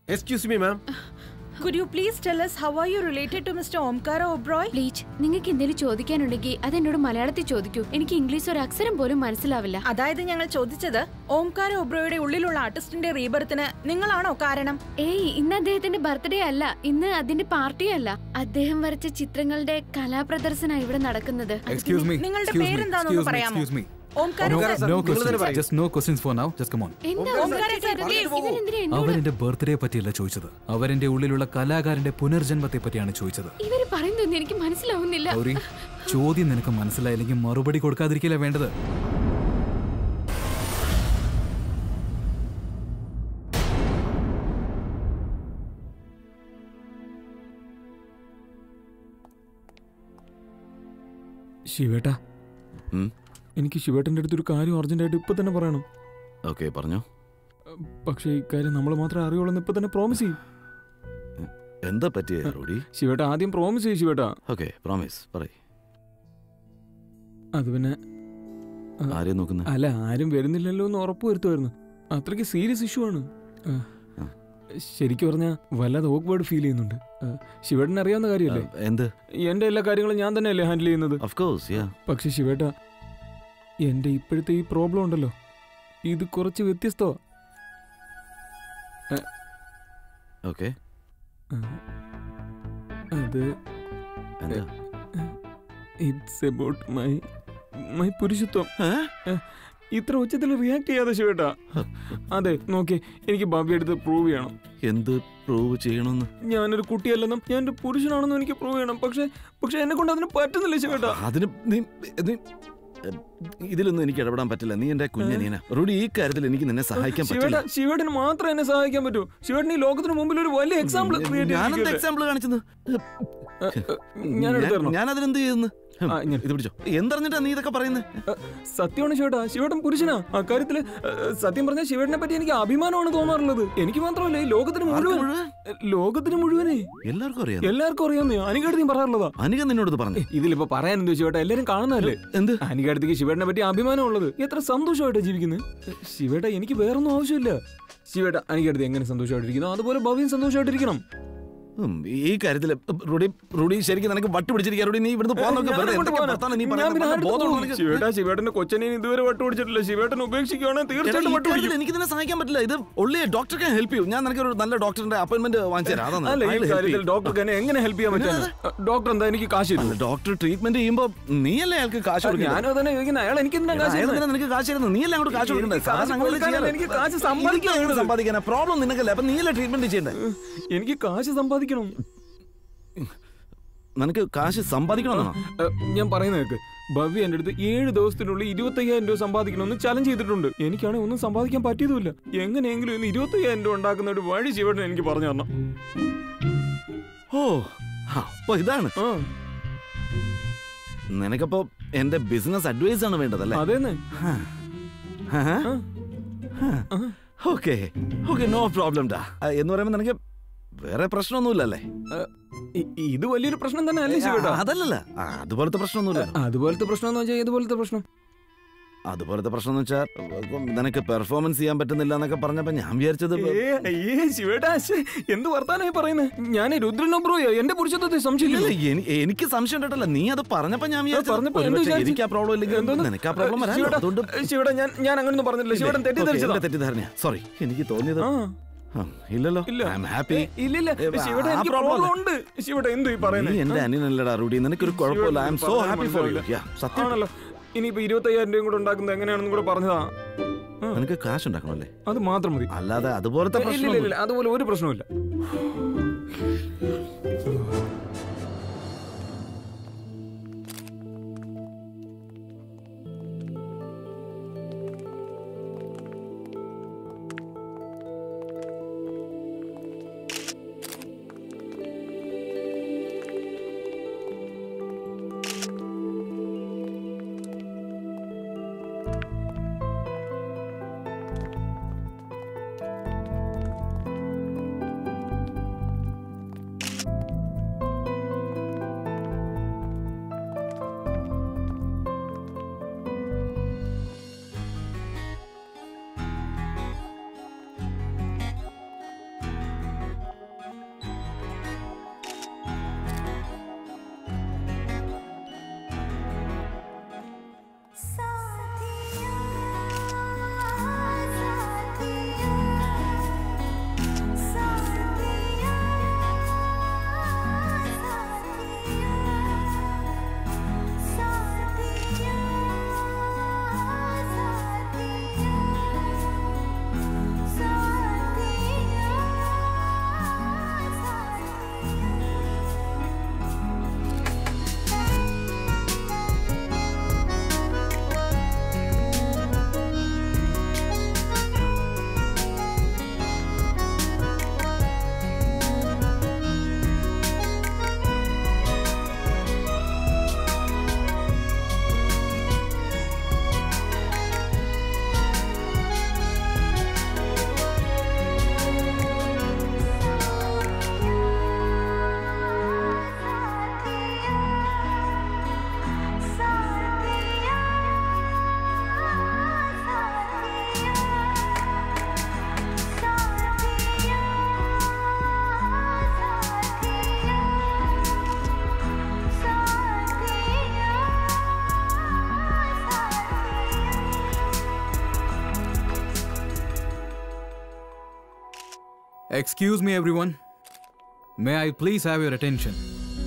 Excuse me ma'am Could you please tell us how are you related to Mr. Omkara Oberoi? Please നിങ്ങൾക്ക് എന്തെങ്കിലും ചോദിക്കാനുണ്ടെങ്കിൽ അത് എന്നോട് മലയാളത്തിൽ ചോദിക്കൂ എനിക്ക് ഇംഗ്ലീഷ് ഒരു അക്ഷരം പോലും മനസ്സിലാവില്ല അതായത് ഞങ്ങൾ ചോദിച്ചത് ഓംകാര ഒബ്രോയുടെ ഉള്ളിലുള്ള ആർട്ടിസ്റ്റിന്റെ റീബർത്തിന് നിങ്ങളാണോ കാരണം ഏയ് ഇന്ന് അദ്ദേഹത്തിന്റെ ബർത്ത്ഡേ അല്ല ഇന്ന് അതിന്റെ പാർട്ടിയും അല്ല അദ്ദേഹം വരച്ച ചിത്രങ്ങളുടെ കലാപ്രദർശന ഇവിടെ നടക്കുന്നത് എക്സ്ക്യൂസ് മീ നിങ്ങളുടെ പേരെന്താണെന്ന് പറയാമോ excuse me Omkara no sir, no നിങ്ങൾ തന്നെ ക്വസ്റ്റ്യൻസ് പറയൂ. Just no questions for now just come on എന്താ ഓംകാര sir, please. ഇവരെന്തിനാ എന്നോട് അവരെന്റെ ബർത്ത്ഡേ പറ്റിയല്ല ചോദിച്ചത് അവരെന്റെ ഉള്ളിലുള്ള കലാകാരന്റെ പുനർജന്മത്തെ പറ്റിയാണ് ചോദിച്ചത് ഇവര് പറയുന്നതൊന്നും എനിക്ക് മനസ്സിലാവുന്നില്ല ഗൗരി ചോദ്യം നിനക്ക് മനസ്സിലായില്ലെങ്കിൽ മറുപടി കൊടുക്കാതിരിക്കില്ല വേണ്ടത് ശിവേട്ടാ ഉം. എനിക്ക് ശിവേട്ടന്റെ അടുത്ത് ഒരു കാര്യം അർജന്റായിട്ട് ഇപ്പൊ തന്നെ പറയണം ഓക്കെ പറഞ്ഞോ പക്ഷേ ഈ കാര്യം നമ്മൾ മാത്രമേ അറിയുള്ളൂ എന്ന് ഇപ്പൊ തന്നെ പ്രോമിസ് ചെയ്യും എന്താ പറ്റിയ റോഡി ശിവേട്ട ആദ്യം പ്രോമിസ് ചെയ്യും ശിവേട്ടാ ഓക്കെ പ്രോമിസ് പറയ് അത് പിന്നെ ആരെയും നോക്കുന്നത് അല്ല ആരും വരുന്നില്ലല്ലോ എന്ന് ഉറപ്പ് വരുത്തുമായിരുന്നു അത്രയ്ക്ക് സീരിയസ് ഇഷ്യൂ ആണ് ആ. ആ. ശരിക്കും പറഞ്ഞാൽ വല്ലാതെ ഓക്വേർഡ് ഫീൽ ചെയ്യുന്നുണ്ട് ആ, ശിവേട്ടന് അറിയാവുന്ന കാര്യമല്ലേ എന്ത് എന്റെ എല്ലാ കാര്യങ്ങളും ഞാൻ തന്നെയല്ലേ ഹാൻഡിൽ ചെയ്യുന്നത് ഓഫ് കോഴ്സ് യാ പക്ഷെ ശിവേട്ട എന്റെ ഇപ്പോഴത്തെ ഈ പ്രോബ്ലം ഉണ്ടല്ലോ ഇത് കുറച്ച് വ്യത്യസ്തമാ ഓക്കെ ആ. അത് എന്താ ഇറ്റ്സ് അബൌട്ട് മൈ മൈ പുരുഷത്വം ഏ? ഏ, ഇത്ര ഉച്ചത്തിൽ റിയാക്ട് ചെയ്യാതെ ശിവേട്ടാ അതെ നോക്കി എനിക്ക് ബാബി എടുത്ത് പ്രൂവ് ചെയ്യണം എന്ത് പ്രൂവ് ചെയ്യണമെന്ന് ഞാനൊരു കുട്ടിയല്ലെന്നും ഞാൻ ഒരു പുരുഷനാണെന്നും എനിക്ക് പ്രൂവ് ചെയ്യണം പക്ഷെ പക്ഷെ എന്നെ കൊണ്ട് അതിന് പറ്റുന്നില്ല ശിവേട്ടാ അതിന് നീ നീ ഇതിലൊന്നും എനിക്ക് ഇടപെടാൻ പറ്റില്ല നീ എന്റെ കുഞ്ഞനീന റോഡി ഈ കാര്യത്തിൽ എനിക്ക് നിന്നെ സഹായിക്കാൻ ശിവേട്ട പറ്റില്ല ശിവേട്ടന് മാത്രമേ എന്നെ സഹായിക്കാൻ പറ്റൂ ശിവേട്ടൻ ഈ ലോകത്തിന് മുമ്പിൽ ഒരു വലിയ എക്സാമ്പിൾ ഞാനെന്ത് എക്സാമ്പിൾ കാണിച്ചത് ഞാൻ എടുത്തു തരണോ? ഞാൻ അതിനെന്ത് ചെയ്യുന്നു ആ, ഞാൻ- ഇത് പിടിച്ചോ എന്തറിഞ്ഞിട്ടാ നീ ഇതൊക്കെ പറയുന്നത് സത്യമാണ് ശിവേട്ടാ ശിവേട്ടൻ പുരുഷനാ അക്കാര്യത്തില് ഏ, സത്യം പറഞ്ഞ ശിവേട്ടനെ പറ്റി എനിക്ക് അഭിമാനമാണ് തോന്നാറുള്ളത് എനിക്ക് മാത്രമല്ല ഈ ലോകത്തിന് മുഴുവൻ മുഴുവൻ? ലോകത്തിന് മുഴുവനേ എല്ലാവർക്കും അറിയാം എല്ലാവർക്കും അറിയാവുന്ന അനികടുത്ത് പറയാറുള്ളതാ അനിക നിന്നോട് പറഞ്ഞു ഇതിലിപ്പോ പറയാൻ എന്ത് ശിവേട്ട എല്ലാരും കാണുന്നതല്ലേ എന്ത് അനികടുത്തേക്ക് ശിവേട്ടനെ പറ്റി അഭിമാനമുള്ളത് എത്ര സന്തോഷമായിട്ടാ ജീവിക്കുന്നത് ശിവേട്ട എനിക്ക് വേറൊന്നും ആവശ്യമില്ല ശിവേട്ട അനികടുത്ത് എങ്ങനെ സന്തോഷമായിട്ടിരിക്കുന്നു അതുപോലെ ഭവ്യം സന്തോഷമായിട്ടിരിക്കണം ഉം, ഈ കാര്യത്തിൽ റോഡി റോഡി ശരിക്കും നിനക്ക് വട്ട് പിടിച്ചിരിക്കുക റോഡി നീ ഇവിടുന്ന് പോകാൻ നോക്ക് ഞാൻ വെറുതെ അങ്ങോട്ട് എന്തൊക്കെ പോകാനാ. വർത്താനം നീ ഞാൻ പറയുന്നത് പിന്നെ വല്ല അടുത്ത് ബോധമുണ്ടോ പോകും. നിനക്ക്? ശിവേട്ടാ ശിവേട്ടന്റെ കൊച്ചനെ ഇതുവരെ വട്ട് പിടിച്ചിട്ടില്ല ശിവേട്ടൻ ഉപേക്ഷിക്കുകയാണെങ്കിൽ എടാ, തീർച്ചയായിട്ടും ഈ വട്ട് പിടിക്കും കാര്യത്തിൽ എനിക്ക് നിന്നെ സഹായിക്കാൻ പറ്റില്ല ഇത് only doctor can help you ഞാൻ നിനക്ക് ഒരു നല്ല ഡോക്ടറിന്റെ അപ്പോയിന്റ്മെന്റ് വാങ്ങിച്ചു തരാം അതാണ് അല്ല ഈ I'll help കാര്യത്തിൽ you. ഡോക്ടർക്ക് എന്നെ എങ്ങനെ ഹെൽപ്പ് ചെയ്യാൻ പറ്റാൻ ഡോക്ടർ എന്താ എനിക്ക് കാശ് തരുമോ? അല്ല, ഡോക്ടർ ട്രീറ്റ്മെന്റ് ചെയ്യുമ്പോ നീയല്ലേ അയാൾക്ക് കാശ് കൊടുക്കുന്നത് ഞാനും തന്നെ ചോദിക്കുന്നത് അയാൾ എനിക്ക് എന്തിനാ കാശ് തരുന്നത്? നിനക്ക് കാശ് തരുന്നത് നീയല്ലേ അങ്ങോട്ട് കാശ് കൊടുക്കണ്ടേ എനിക്ക് കാശ് സാധാരണ അങ്ങനെ കൊടുക്കാനല്ല, ചെയ്യാറ്. എനിക്ക് കാശ് എനിക്ക് സമ്പാദിക്കാനാണ് എങ്ങനെ സമ്പാദിക്കാനാ പ്രോബ്ലം നിനക്കല്ലേ അപ്പൊ നീയല്ലേ ട്രീറ്റ്മെന്റ് ചെയ്യണ്ടേ എനിക്ക് കാശ് സമ്പാദിക്കണം നിനക്ക് കാശ് സമ്പാദിക്കണമെന്നാണോ ഏ, ഞാൻ പറയുന്ന കേക്ക് ഭവ്യ എന്റെ അടുത്ത് ഏഴ് ദിവസത്തിനുള്ളിൽ ഇരുപത്തയ്യായിരം രൂപ സമ്പാദിക്കണമെന്ന് ചലഞ്ച് ചെയ്തിട്ടുണ്ട് എനിക്കാണെങ്കിൽ ഒന്നും സമ്പാദിക്കാൻ പറ്റിയതുമില്ല എങ്ങനെയെങ്കിലും ഇന്ന് ഇരുപത്തയ്യായിരം രൂപ ഉണ്ടാക്കുന്ന ഒരു വഴി ശിവട്ടൻ എനിക്ക് പറഞ്ഞു തരണം ഓ ആ, അപ്പൊ ഇതാണ് ആ നിനക്കപ്പോ എന്റെ ബിസിനസ് അഡ്വൈസ് ആണ് വേണ്ടതല്ലേ അതേന്ന് ഓക്കെ ഓക്കെ നോ പ്രോബ്ലം ഡാ ആ, എന്ന് പറയുമ്പോ നിനക്ക് വേറെ പ്രശ്നമൊന്നുമില്ലല്ലേ ഇ- ഇത് വലിയൊരു പ്രശ്നം തന്നെ അല്ലേ ശിവട്ടാ അതല്ലല്ല ആ, അതുപോലത്തെ പ്രശ്നമൊന്നുമില്ല അതുപോലത്തെ പ്രശ്നം എന്ന് വെച്ചാൽ ഏതുപോലത്തെ പ്രശ്നം അതുപോലത്തെ പ്രശ്നം എന്ന് വെച്ചാൽ ഇപ്പം നിനക്ക് പെർഫോമൻസ് ചെയ്യാൻ പറ്റുന്നില്ല എന്നൊക്കെ പറഞ്ഞപ്പോ ഞാൻ വിചാരിച്ചത് ഏ, അയ്യേ, ശിവേട്ടാ, ശ്ശേ, എന്ത് വർത്താനായി പറയുന്നത് ഞാൻ രുദ്രനോ ബ്രോയോ എന്റെ പുരുഷത്വത്തെ ഇല്ല, സംശയിക്കില്ല എനി- എനിക്ക് സംശയം ഉണ്ടല്ലോ നീ അത് പറഞ്ഞപ്പോ ഞാൻ വിചാരിച്ചത് പറഞ്ഞപ്പോ എന്ത് ഒരുപക്ഷെ വിചാരിച്ചു? എനിക്ക് ആ പ്രോബ്ലം ഇല്ലെങ്കിൽ എന്തോന്ന്? നിനക്ക് ആ പ്രോബ്ലം വരാൻ ശിവേട്ടാ, അതുകൊണ്ട് ശിവേട്ടാ, ഞാൻ ഞാൻ അങ്ങനൊന്നും പറഞ്ഞില്ല ശിവടൻ തെറ്റിദ്ധരിച്ചതാ തെറ്റിദ്ധാരണ സോറി എനിക്ക് തോന്നിയത് ആ ആ, ഇല്ലല്ലോ ഇല്ല ഐ എം ഹാപ്പി ഏ, ഇല്ല ഇല്ല ഏ, ശിവട ആ എനിക്ക് problem പ്രോബ്ലം അല്ല. ഉണ്ട് ശിവട എന്തു ഈ നീ പറയുന്നത് എന്റെ അനിയനല്ലടാ റൂഡി നിനക്കൊരു കുഴപ്പമില്ല ഐ എം സോ പറഞ്ഞാൽ ഹാപ്പി ഫോർ യു മനസ്സിലാവില്ല. സത്യം ആണല്ലോ ഇനിയിപ്പോ ഇരുപത്തയ്യായിരം രൂപയും കൂടെ ഉണ്ടാക്കുന്നത് എങ്ങനെയാണെന്നും കൂടെ പറഞ്ഞതാ നിനക്ക് കാശ് ഉണ്ടാക്കണമല്ലേ അത് മാത്രം മതി അല്ലാതെ അതുപോലത്തെ ഇല്ല, ഇല്ല പ്രശ്നം ഇല്ല അതുപോലെ ഒരു പ്രശ്നവുമില്ല excuse me everyone may I please have your attention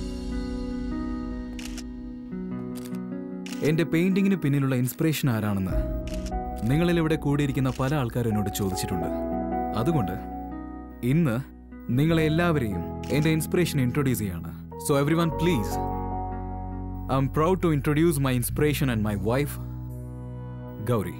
എന്റെ പെയിന്റിങ്ങിന് പിന്നിലുള്ള ഇൻസ്പിറേഷൻ ആരാണെന്ന് നിങ്ങളിൽ ഇവിടെ കൂടിയിരിക്കുന്ന പല ആൾക്കാരും എന്നോട് ചോദിച്ചിട്ടുണ്ട് അതുകൊണ്ട് ഇന്ന് നിങ്ങളെ എല്ലാവരെയും എന്റെ ഇൻസ്പിറേഷൻ ഇൻട്രൊഡ്യൂസ് ചെയ്യാണ് so everyone please I'm proud to introduce my inspiration and my wife Gauri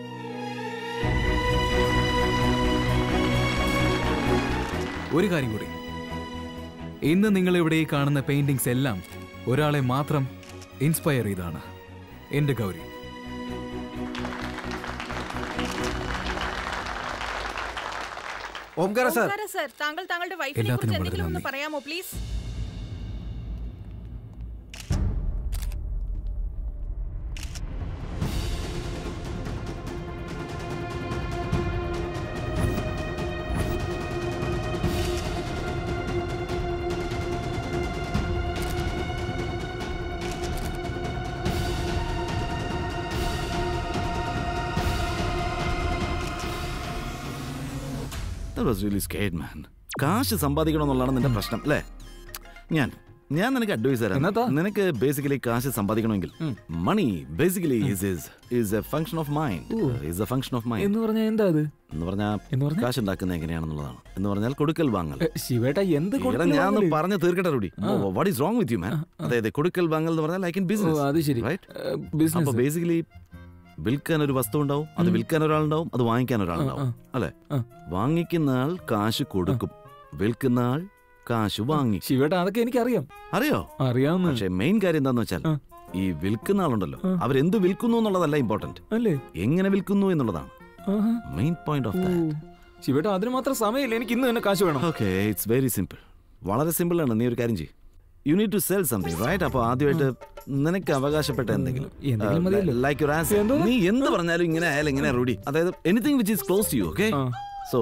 ഒരു കാര്യം കൂടി ഇന്ന് നിങ്ങൾ ഇവിടെ ഈ കാണുന്ന പെയിന്റിങ്സ് എല്ലാം ഒരാളെ മാത്രം ഇൻസ്പയർ ചെയ്താണ് എന്റെ ഗൗരി ഓംകാര സാർ ഓംകാര സർ താങ്കൾ താങ്കളുടെ വൈഫിനെ എല്ലാത്തിനും കുറിച്ച് വളരെ എന്തെങ്കിലും ഒന്ന് നന്ദി. പറയാമോ please That was really scared, man. കാശ് സമ്പാദിക്കണം എന്നുള്ളതാണ് നിന്റെ പ്രശ്നം അല്ലേ ഞാൻ ഞാൻ നിനക്ക് അഡ്വൈസ് എന്നാത്താ? തരാം നിനക്ക് ബേസിക്കലി കാശ് സമ്പാദിക്കണമെങ്കിൽ money basically is is a function of mind is a function of mind എന്ന് പറഞ്ഞാൽ എന്താ അത് എന്ന് പറഞ്ഞാൽ എന്ന് പറഞ്ഞാൽ കാശ് ഉണ്ടാക്കുന്നത് എങ്ങനെയാണെന്നുള്ളതാണ് എന്ന് പറഞ്ഞാൽ കൊടുക്കൽ വാങ്ങൽ ഏ, ശിവേട്ട എന്ത് ഇവിടെ കൊടുക്കൽ ഞാൻ വാങ്ങല്? പറഞ്ഞു തീർക്കട്ടെ Rudy what is wrong with you man അതായത് കൊടുക്കൽ വാങ്ങൽ എന്ന് പറഞ്ഞാൽ ലൈക്ക് ഇൻ ഓ, ബിസിനസ് അത് ശരി റൈറ്റ് ഏ, അപ്പൊ ബിസിനസ് ബേസിക്കലി വിൽക്കാൻ ഒരു വസ്തു ഉണ്ടാവും അത് വിൽക്കാൻ ഒരാളുണ്ടാവും അത് വാങ്ങിക്കാൻ ഒരാളുണ്ടാവും അല്ലെ ആ. വാങ്ങിക്കുന്ന ആൾ കാശ് കൊടുക്കും വിൽക്കുന്ന ആൾ കാശ് വാങ്ങി ശിവേട്ട അതൊക്കെ എനിക്കറിയാം അറിയോ അറിയാവുന്ന പക്ഷെ മെയിൻ കാര്യം എന്താന്ന് വെച്ചാൽ ആ. ഈ വിൽക്കുന്ന ആളുണ്ടല്ലോ അവരെന്ത് വിൽക്കുന്നു എന്നുള്ളതല്ല ഇമ്പോർട്ടന്റ് അല്ലേ എങ്ങനെ വിൽക്കുന്നു എന്നുള്ളതാണ് ആഹാ. മെയിൻ പോയിന്റ് ഓഫ് ഓ. ശിവേട്ട അതിന് മാത്രം സമയമില്ല എനിക്ക് ഇന്ന് തന്നെ കാശ് വേണം ഓക്കെ ഇറ്റ്സ് വെരി സിമ്പിൾ വളരെ സിമ്പിൾ ആണ് നീ ഒരു കാര്യം ചെയ്യും you need to sell something right അപ്പൊ ആദ്യമായിട്ട് നിനക്ക് അവകാശപ്പെട്ട എന്തെങ്കിലും എന്തെങ്കിലും മതിയല്ലോ. ലൈക്ക് ഒരു ആസ് എന്തോ? നീ എന്ത് പറഞ്ഞാലും ഇങ്ങനെ ആയാലും ഇങ്ങനെ റൂഡി അതായത് anything which is close to you okay ആ. സോ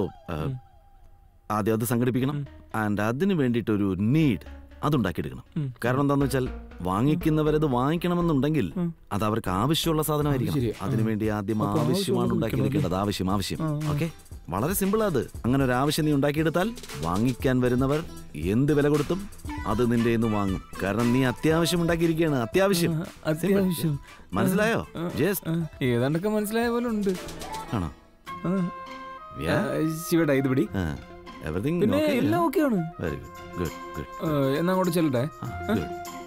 ആദ്യം അത് സംഘടിപ്പിക്കണം ആൻഡ് അതിന് വേണ്ടിയിട്ട് ഒരു നീഡ് അതുണ്ടാക്കിയെടുക്കണം കാരണം എന്താന്ന് വെച്ചാൽ വാങ്ങിക്കുന്നവരത് വാങ്ങിക്കണമെന്നുണ്ടെങ്കിൽ അത് അവർക്ക് ആവശ്യമുള്ള സാധനമായിരിക്കണം ശരിയാ. അതിനുവേണ്ടി ആദ്യം അപ്പൊ ആവശ്യമാണ് ആവശ്യമുള്ളത് ഉണ്ടാക്കിയെടുക്കേണ്ടത് ആവശ്യം ആവശ്യം ഓക്കെ വളരെ സിമ്പിൾ അത് അങ്ങനെ ഒരു ആവശ്യം നീ ഉണ്ടാക്കിയെടുത്താൽ വാങ്ങിക്കാൻ വരുന്നവർ എന്ത് വില കൊടുത്തും അത് നിന്റെ നിന്ന് വാങ്ങും കാരണം നീ അത്യാവശ്യം ഉണ്ടാക്കിയിരിക്കുകയാണ് അത്യാവശ്യം അത്യാവശ്യം മനസ്സിലായോ ജസ്റ്റ് ആ, ഏതാണ്ടൊക്കെ മനസ്സിലായ പോലെ ഉണ്ട് ആണോ ആ. ആ, ശിവേട്ട ഇത് പിടി എവറിങ് പിന്നെ എല്ലാം ഓക്കെയാണ് വെരി ഗുഡ് ഗുഡ് ഗുഡ് ആ, എന്നാ അങ്ങോട്ട് ചെല്ലട്ടെ ഗുഡ്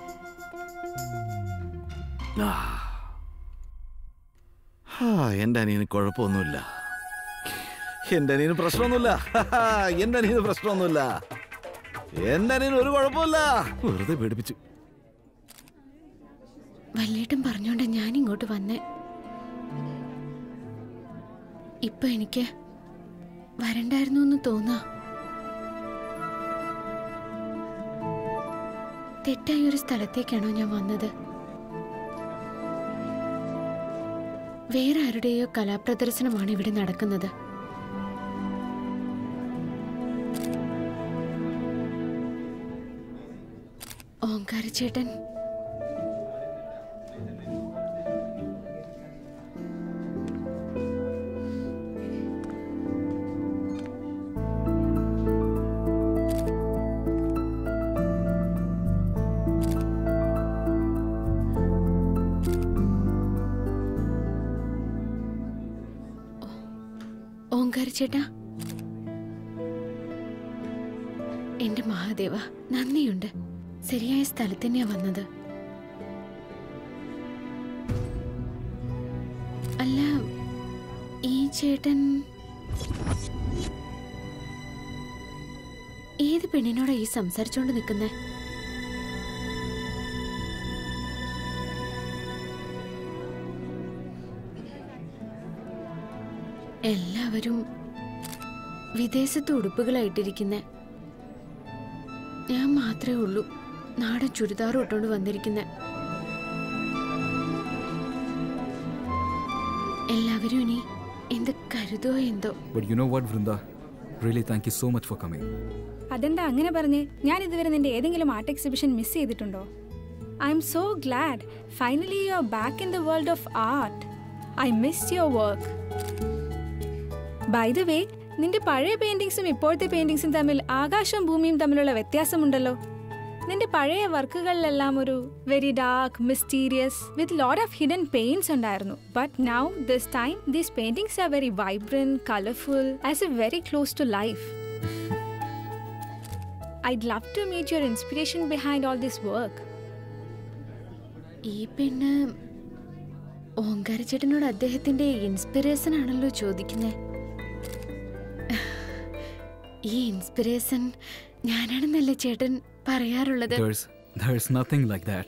എന്റെ അനിയന് കുഴപ്പമൊന്നുമില്ല എന്റെ അനിയന് പ്രശ്നമൊന്നുമില്ല എന്റെ അനിയന് പ്രശ്നമൊന്നുമില്ല എന്റെ അനിയന് ഒരു കുഴപ്പമില്ല വെറുതെ പേടിപ്പിച്ചു വല്യേട്ടൻ പറഞ്ഞോണ്ട് ഞാൻ ഇങ്ങോട്ട് വന്നേ ഇപ്പൊ എനിക്ക് വരണ്ടായിരുന്നു എന്ന് തോന്നാ തെറ്റായ ഒരു സ്ഥലത്തേക്കാണോ ഞാൻ വന്നത് വേറെ ആരുടെയോ കലാപ്രദർശനമാണ് ഇവിടെ നടക്കുന്നത് ഓങ്കാരച്ചേട്ടൻ ഓങ്കാരച്ചേട്ടാ എന്റെ മഹാദേവ നന്ദിയുണ്ട് ശരിയായ സ്ഥലത്ത് തന്നെയാ വന്നത് അല്ല ഈ ചേട്ടൻ ഏത് പെണ്ണിനോടാ ഈ സംസാരിച്ചോണ്ട് നിൽക്കുന്നേ എല്ലാവരും വിദേശത്ത് ഉടുപ്പുകളായിട്ടിരിക്കുന്ന ഞാൻ മാത്രമേ ഉള്ളൂ നാടൻ ചുരിദാർ ഇട്ടുകൊണ്ട് വന്നിരിക്കുന്ന എല്ലാവരും ഇനി എന്ത് കരുതോ എന്തോ but you know what Vrinda really thank you so much for coming അതെന്താ അങ്ങനെ പറഞ്ഞ് ഞാൻ ഇതുവരെ നിന്റെ ഏതെങ്കിലും ആർട്ട് എക്സിബിഷൻ മിസ് ചെയ്തിട്ടുണ്ടോ I'm so glad finally you are back in the world of art I miss your work by the way നിന്റെ പഴയ പെയിന്റിങ്സും ഇപ്പോഴത്തെ പെയിന്റിങ്സും തമ്മിൽ ആകാശവും ഭൂമിയും തമ്മിലുള്ള വ്യത്യാസമുണ്ടല്ലോ നിന്റെ പഴയ വർക്കുകളിലെല്ലാം ഒരു very dark mysterious with lot of hidden paints ഉണ്ടായിരുന്നു but now this time these paintings are very vibrant colourful as a very close to life I'd love to meet your inspiration behind all this work. ഈ പെണ്ണ് ഓങ്കാര ചേട്ടനോട് അദ്ദേഹത്തിന്റെ inspiration ആണല്ലോ ചോദിക്കുന്നത് ഈ inspiration ഞാനാണെന്നല്ലേ ചേട്ടൻ പറയാറുള്ളത് There's, there's nothing like that.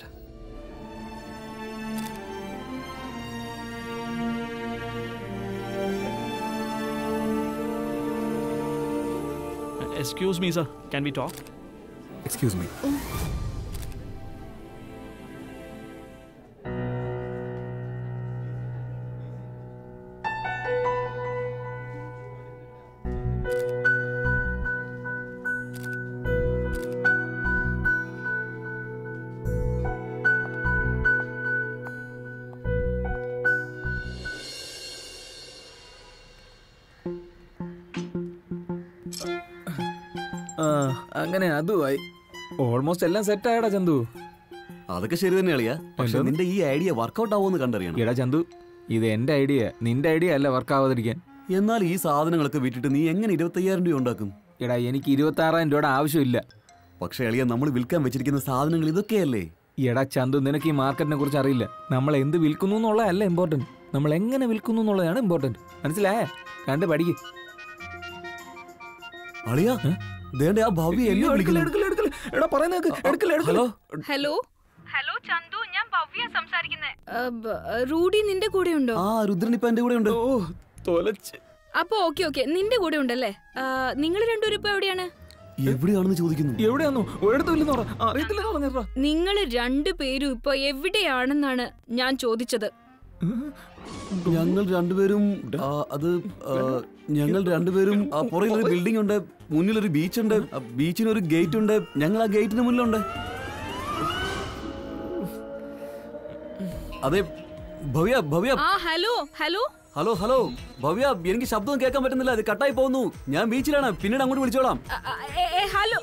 Excuse me, sir. Can we talk? Excuse me. ആ അങ്ങനെ അതുമായി ഓൾമോസ്റ്റ് എല്ലാം സെറ്റ് ആയടാ ചന്തു അതൊക്കെ ശരി തന്നെ അളിയാ പക്ഷെ എന്തോന്ന്? നിന്റെ ഈ ഐഡിയ വർക്കൗട്ട് ആവുമെന്ന് കണ്ടറിയണം എടാ ചന്തു ഇത് എന്റെ ഐഡിയ നിന്റെ ഐഡിയ അല്ല വർക്ക് ആവാതിരിക്കാൻ എന്നാൽ ഈ സാധനങ്ങളൊക്കെ വിറ്റിട്ട് നീ എങ്ങനെ ഇരുപത്തയ്യായിരം രൂപ ഉണ്ടാക്കും എടാ എനിക്ക് ഇരുപത്തി ആറായിരം രൂപയുടെ ആവശ്യമില്ല പക്ഷെ അളിയ നമ്മൾ വിൽക്കാൻ വെച്ചിരിക്കുന്ന സാധനങ്ങൾ ഇതൊക്കെയല്ലേ എടാ ചന്തു നിനക്ക് ഈ മാർക്കറ്റിനെ കുറിച്ച് അറിയില്ല നമ്മൾ എന്ത് വിൽക്കുന്നു എന്നുള്ളതല്ല ഇമ്പോർട്ടന്റ് നമ്മൾ എങ്ങനെ വിൽക്കുന്നു എന്നുള്ളതാണ് ഇമ്പോർട്ടന്റ് മനസ്സിലായേ കണ്ട് പഠിക്ക് അളിയാ ദേണ്ട ആ ഭവ്യ എന്നെ വിളിക്കുന്നു എടാ പറയുന്ന ഹലോ ഹലോ ഹലോ ചന്തു ഞാൻ ഭവ്യ സംസാരിക്കുന്നത് റൂഡി നിന്റെ കൂടെ ഉണ്ടോ ആ രുദ്രൻ ഇപ്പൊ എന്റെ കൂടെ ഉണ്ട് ഓ തൊലച്ച് അപ്പൊ ഓക്കെ ഓക്കെ നിന്റെ കൂടെ ഉണ്ടല്ലേ നിങ്ങൾ രണ്ടുപേരും ഇപ്പൊ എവിടെയാണ് എവിടെയാണെന്ന് ചോദിക്കുന്നു എവിടെയാന്നോ ഒരിടത്തുമില്ലെന്ന് പറ അറിയത്തില്ലെന്ന് പറഞ്ഞാ നിങ്ങൾ രണ്ടുപേരും ഇപ്പൊ എവിടെയാണെന്നാണ് ഞാൻ ചോദിച്ചത് ഞങ്ങൾ രണ്ടുപേരും ആ, അത് ആ, ഞങ്ങൾ രണ്ടുപേരും ആ, പുറകിലൊരു ബിൽഡിംഗ് ഉണ്ട് മുന്നിലൊരു ബീച്ച് ഉണ്ട് ആ, ബീച്ചിന് ഒരു ഗേറ്റ് ഉണ്ട് ഞങ്ങൾ ആ ഗേറ്റിന് മുന്നിലുണ്ട് അതെ ഭവ്യ ഭവ്യ ആ hello hello hello hello Bhavya എനിക്ക് ശബ്ദം കേൾക്കാൻ പറ്റുന്നില്ല അത് കട്ടായി പോകുന്നു ഞാൻ ബീച്ചിലാണ് പിന്നീട് അങ്ങോട്ട് വിളിച്ചോളാം അ, അ, ഏ, ഏ, ഹലോ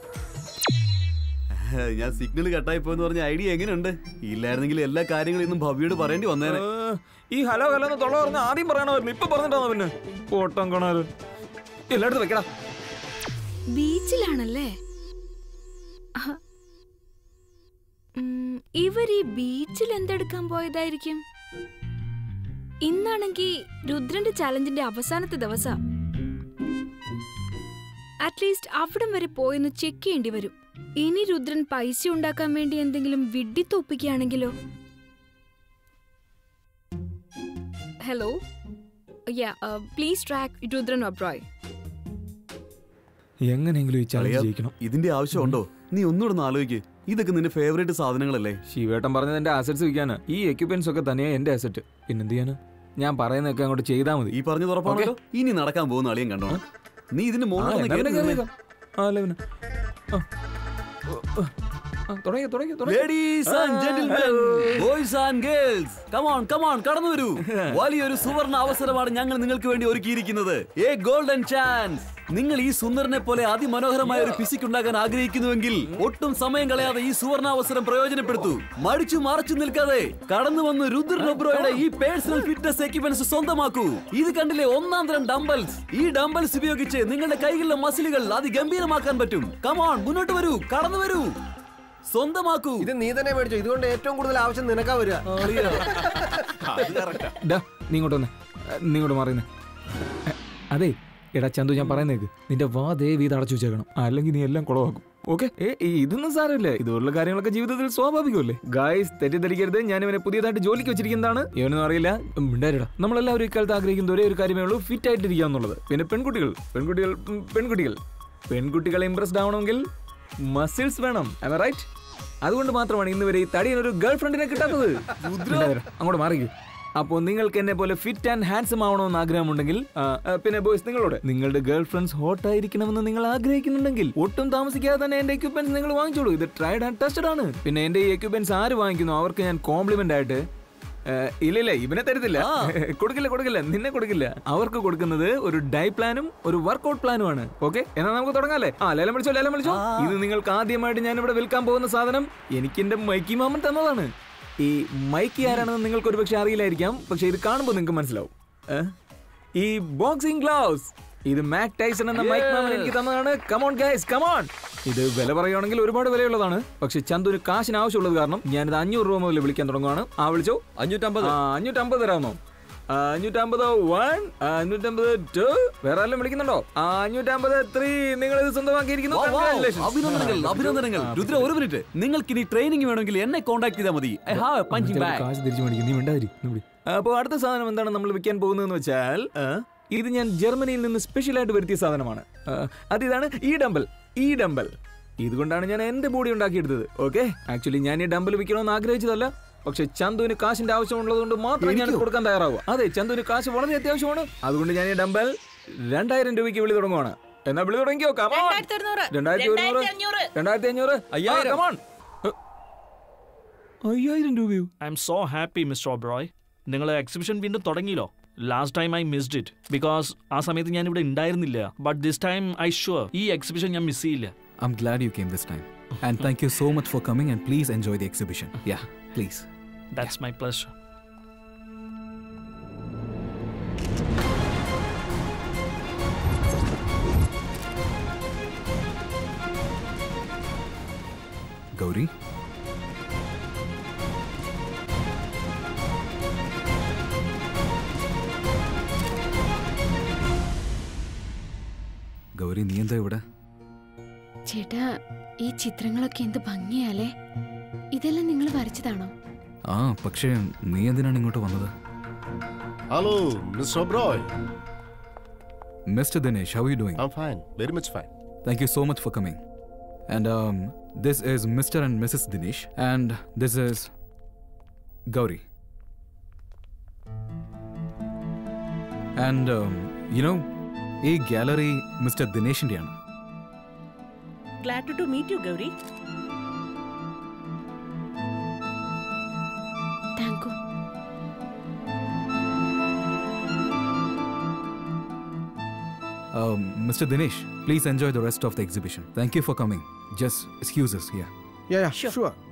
ഞാൻ സിഗ്നൽ കട്ടായി പോയെന്ന് പറഞ്ഞ ഐഡിയ എങ്ങനെയുണ്ട് ഇല്ലായിരുന്നെങ്കിൽ എല്ലാ കാര്യങ്ങളും ഇന്നും ഭവ്യയോട് പറയേണ്ടി വന്നേനെ ഏ, ഈ ഹലോ ഹലോ എന്ന് തൊള്ള പറഞ്ഞ ആദ്യം പറയണമായിരുന്നു ഇപ്പൊ പറഞ്ഞിട്ടാണോ പിന്നെ ഓട്ടം കാണാറ് എല്ലായിടത്തും വെക്കടാ ബീച്ചിലാണല്ലേ അഹ. ഉം, ഇവർ ഈ ബീച്ചിൽ എന്തെടുക്കാൻ പോയതായിരിക്കും ഇന്നാണെങ്കി രുദ്രന്റെ ചാലഞ്ചിന്റെ അവസാനത്തെ ദിവസ അറ്റ്ലീസ്റ്റ് അവിടം വരെ പോയെന്ന് ചെക്ക് ചെയ്യേണ്ടി വരും ഇനി രുദ്രൻ പൈസ ഉണ്ടാക്കാൻ വേണ്ടി എന്തെങ്കിലും വിഡ്ഢിത്തൊപ്പിക്കുകയാണെങ്കിലോ hello yeah please track Rudran Oberoi എങ്ങനെയെങ്കിലും ഈ ചലഞ്ച് അളിയാ, ജയിക്കണം ഇതിന്റെ ആവശ്യമുണ്ടോ നീ ഒന്നുകൂടെ ഒന്ന് ആലോചിക്ക് ഇതൊക്കെ നിന്റെ ഫേവറേറ്റ് സാധനങ്ങളല്ലേ ശിവേട്ടൻ പറഞ്ഞത് എന്റെ അസറ്റ്സ് വിൽക്കാനാ ഈ എക്യുപ്മെന്റ്സ് ഒക്കെ തന്നെയാ എന്റെ അസറ്റ് പിന്നെന്ത് ചെയ്യാനാ ഞാൻ പറയുന്നതൊക്കെ അങ്ങോട്ട് ചെയ്താൽ മതി ഈ പറഞ്ഞത് ഉറപ്പാണല്ലോ ഇനി നടക്കാൻ പോകുന്ന അളിയൻ കണ്ടോ നീ ഇതിന്റെ ആ, മുകളിൽ എന്നാ പിന്നെ കേറിയേക്കാം. ആ, അല്ല പിന്നെ. ആ. ഓ, ഓ. ആ, തുടങ്ങിക്കോ, തുടങ്ങിക്കോ, തുടങ്ങിക്കോ. Ladies and gentlemen boys and girls come on come on കടന്നു വരൂ വലിയൊരു സുവർണ അവസരമാണ് ഞങ്ങൾ നിങ്ങൾക്ക് വേണ്ടി ഒരുക്കിയിരിക്കുന്നത് എ ഗോൾഡൻ ചാൻസ് നിങ്ങൾ ഈ സുന്ദരനെ പോലെ അതിമനോഹരമായ ഒരു ഫിസിക് ഉണ്ടാക്കാൻ ആഗ്രഹിക്കുന്നുവെങ്കിൽ ഒട്ടും സമയം കളയാതെ ഈ സുവർണ അവസരം പ്രയോജനപ്പെടുത്തൂ മടിച്ചു മറച്ചു നിൽക്കാതെ കടന്നു വന്ന് രുദ്രൻ ഒബ്രോയുടെ ഈ പേഴ്സണൽ ഫിറ്റ്നസ് എക്യുപ്മെന്റ്സ് സ്വന്തമാക്കൂ ഇത് കണ്ടില്ലേ ഒന്നാം തരം ഡംബൽസ് ഈ ഡംബൽസ് ഉപയോഗിച്ച് നിങ്ങളുടെ കൈകളിലെ മസിലുകൾ അതിഗംഭീരമാക്കാൻ പറ്റും കമോൺ മുന്നോട്ട് വരൂ കടന്നു വരൂ സ്വന്തമാക്കൂ ഇത് നീ തന്നെ മേടിച്ചോ ഇതുകൊണ്ട് ഏറ്റവും കൂടുതൽ ആവശ്യം നിനക്കാ വരിക ഡാ, നീ ഇങ്ങോട്ട് വന്നേ ഏ, നീ ഇങ്ങോട്ട് മാറിയുന്നേ അതെ എടാ ചന്തു ഞാൻ പറയുന്നേക്ക് നിന്റെ വാ ദേവി ഇത് അടച്ചു വെച്ചേക്കണം അല്ലെങ്കിൽ നീ എല്ലാം കുളവാക്കും ഓക്കെ ഏ ഈ ഇതൊന്നും സാരമില്ല ഇതുപോലുള്ള കാര്യങ്ങളൊക്കെ ജീവിതത്തിൽ സ്വാഭാവികമല്ലേ ഗായ്സ് തെറ്റിദ്ധരിക്കരുത് ഞാൻ ഇവനെ പുതിയതായിട്ട് ജോലിക്ക് വെച്ചിരിക്കുന്നതാണ് ഇവനൊന്നും അറിയില്ല മിണ്ടാരിടാ നമ്മളെല്ലാവരും ഇക്കാലത്ത് ആഗ്രഹിക്കുന്ന ഒരേ ഒരു കാര്യമേ ഉള്ളൂ ഫിറ്റ് ആയിട്ടിരിക്കുക എന്നുള്ളത് പിന്നെ പെൺകുട്ടികൾ പെൺകുട്ടികൾ ഉം, പെൺകുട്ടികൾ പെൺകുട്ടികളെ ഇംപ്രസ്ഡ് ആവണമെങ്കിൽ മസിൽസ് വേണം റൈറ്റ് അതുകൊണ്ട് മാത്രമാണ് ഇന്ന് വരെ ഈ തടിയനൊരു ഗേൾ ഫ്രണ്ടിനെ കിട്ടാത്തത് മിണ്ടാതിരാ, അങ്ങോട്ട് മാറിക്കൂ അപ്പോൾ നിങ്ങൾക്ക് എന്നെ പോലെ ഫിറ്റ് ആൻഡ് ഹാൻസം ആവണമെന്ന് ആഗ്രഹമുണ്ടെങ്കിൽ ആ, ആ, പിന്നെ ബോയ്സ് നിങ്ങളോട് നിങ്ങളുടെ ഗേൾ ഫ്രണ്ട്സ് ഹോട്ട് ആയിരിക്കണമെന്ന് നിങ്ങൾ ആഗ്രഹിക്കുന്നുണ്ടെങ്കിൽ ഒട്ടും താമസിക്കാതെ തന്നെ എന്റെ എക്യുപ്മെന്റ്സ് നിങ്ങൾ വാങ്ങിച്ചോളൂ ഇത് ട്രൈഡ് ആൻഡ് ടെസ്റ്റഡ് ആണ് പിന്നെ എന്റെ ഈ എക്യുപ്മെന്റ്സ് ആര് വാങ്ങിക്കുന്നു അവർക്ക് ഞാൻ കോംപ്ലിമെന്റ് ആയിട്ട് ഇല്ല ഇല്ല ഇവനെ തരത്തില്ല കൊടുക്കില്ല കൊടുക്കില്ല നിന്നെ കൊടുക്കില്ല അവർക്ക് കൊടുക്കുന്നത് ഒരു ഡൈ പ്ലാനും ഒരു വർക്കൗട്ട് പ്ലാനും ആണ് ഓക്കെ എന്നാ നമുക്ക് തുടങ്ങാല്ലേ ആ ലേലം വിളിച്ചോ ലേലം വിളിച്ചോ ഇത് നിങ്ങൾക്ക് ആദ്യമായിട്ട് ഞാൻ ഇവിടെ വിൽക്കാൻ പോകുന്ന സാധനം എനിക്ക് എന്റെ മൈക്കി മാമൻ തന്നതാണ് ഈ മൈക്കി ആരാണെന്ന് നിങ്ങൾക്ക് ഒരു പക്ഷെ അറിയില്ലായിരിക്കാം പക്ഷെ ഇത് കാണുമ്പോൾ നിങ്ങൾക്ക് മനസ്സിലാവും ഏ? ഈ ബോക്സിംഗ് ഗ്ലൗസ് ഇത് മാക് ടൈസൺ എന്ന മൈക്ക് മാമൻ എനിക്ക് തന്നതാണ് കമോൺ ഗൈസ് കമോൺ ഇത് വില പറയുകയാണെങ്കിൽ ഒരുപാട് വിലയുള്ളതാണ് പക്ഷെ ചന്തുന് കാശിന് ആവശ്യമുള്ളത് കാരണം ഞാനിത് അഞ്ഞൂറ് രൂപ മുതൽ വിളിക്കാൻ തുടങ്ങുവാണ് ആ വിളിച്ചോ അഞ്ഞൂറ്റമ്പത് ആ, അഞ്ഞൂറ്റമ്പത് തരാമോ ആ, അഞ്ഞൂറ്റമ്പത് വൺ അഞ്ഞൂറ്റമ്പത് ടു വേറെ ആരെല്ലാം വിളിക്കുന്നുണ്ടോ ആ, അഞ്ഞൂറ്റമ്പത് ത്രീ നിങ്ങൾ ഇത് സ്വന്തമാക്കിയിരിക്കുന്നു വാ, വാ. Congratulations. അഭിനന്ദനങ്ങൾ അഭിനന്ദനങ്ങൾ രുദ്ര ഒരു മിനിറ്റ് നിങ്ങൾക്ക് ഇനി ട്രെയിനിങ് വേണമെങ്കിൽ എന്നെ കോൺടാക്ട് ചെയ്താൽ മതി ഐ ഹാവ് പഞ്ചിങ് ചിലപ്പോൾ ബാഗ് കാശ് തിരിച്ചു മേടിക്കും നീ മിണ്ടാതിരി അപ്പോൾ അടുത്ത സാധനം എന്താണ് നമ്മൾ വിൽക്കാൻ പോകുന്നതെന്ന് വെച്ചാൽ ആ, ഇത് ഞാൻ ജർമ്മനിയിൽ നിന്ന് സ്പെഷ്യൽ ആയിട്ട് വരുത്തിയ സാധനമാണ് ആ, അതിതാണ് ഈ ഡമ്പൽ ഈ ഡമ്പൽ ഇതുകൊണ്ടാണ് ഞാൻ എന്റെ ബോഡി ഉണ്ടാക്കിയെടുത്തത് ഓക്കെ ആക്ച്വലി ഞാൻ ഈ ഡമ്പൽ വിൽക്കണമെന്ന് ആഗ്രഹിച്ചതല്ല പക്ഷെ ചന്തുവിന് കാശിന്റെ ആവശ്യമുള്ളത് കൊണ്ട് മാത്രം ഞാൻ കൊടുക്കാൻ തയ്യാറാവുക അതെ ചന്തുവിന് കാശ് വളരെ അത്യാവശ്യമാണ് അതുകൊണ്ട് ഞാൻ ഈ ഡമ്പൽ രണ്ടായിരം രൂപയ്ക്ക് വിളി തുടങ്ങുവാണ് എന്നാ വിളി തുടങ്ങിയോ കമാൺ രണ്ടായിരത്തി ഒരുന്നൂറ് രണ്ടായിരത്തി അഞ്ഞൂറ് അയ്യായിരം. കമാൺ അയ്യായിരം രൂപയോ I'm so happy mister Oberoi നിങ്ങൾ എക്സിബിഷൻ വീണ്ടും തുടങ്ങിയല്ലോ last time I missed it because ആ സമയത്ത് ഞാൻ ഇവിടെ ഉണ്ടായിരുന്നില്ല but this time I sure ഈ എക്സിബിഷൻ ഞാൻ മിസ് ചെയ്യില്ല I'm glad you came this time. And thank you so much for coming and please enjoy the exhibition. Yeah, please. That's my plus Gauri? Gauri നീ എന്താ ഇവിടെ ചേട്ടാ ഈ ചിത്രങ്ങളൊക്കെ എന്ത് ഭംഗിയാലേ ഇതെല്ലാം നിങ്ങൾ വരച്ചതാണോ ആ പക്ഷേ നീ എന്തിനാണ് ഇങ്ങോട്ട് വന്നത് Hello, Mr. Obroy. Mr. Dinesh, how are you doing? I'm fine, very much fine. Thank you so much for coming. And um, this is Mr. and Mrs. Dinesh, and this is Gauri. And um, you know, ഈ gallery mister ദിനേശിൻ്റെയാണ് Glad to meet you, Gauri. Thank you mister Dinesh please enjoy the rest of the exhibition thank you for coming just excuses here Yeah, yeah, Sure. sure.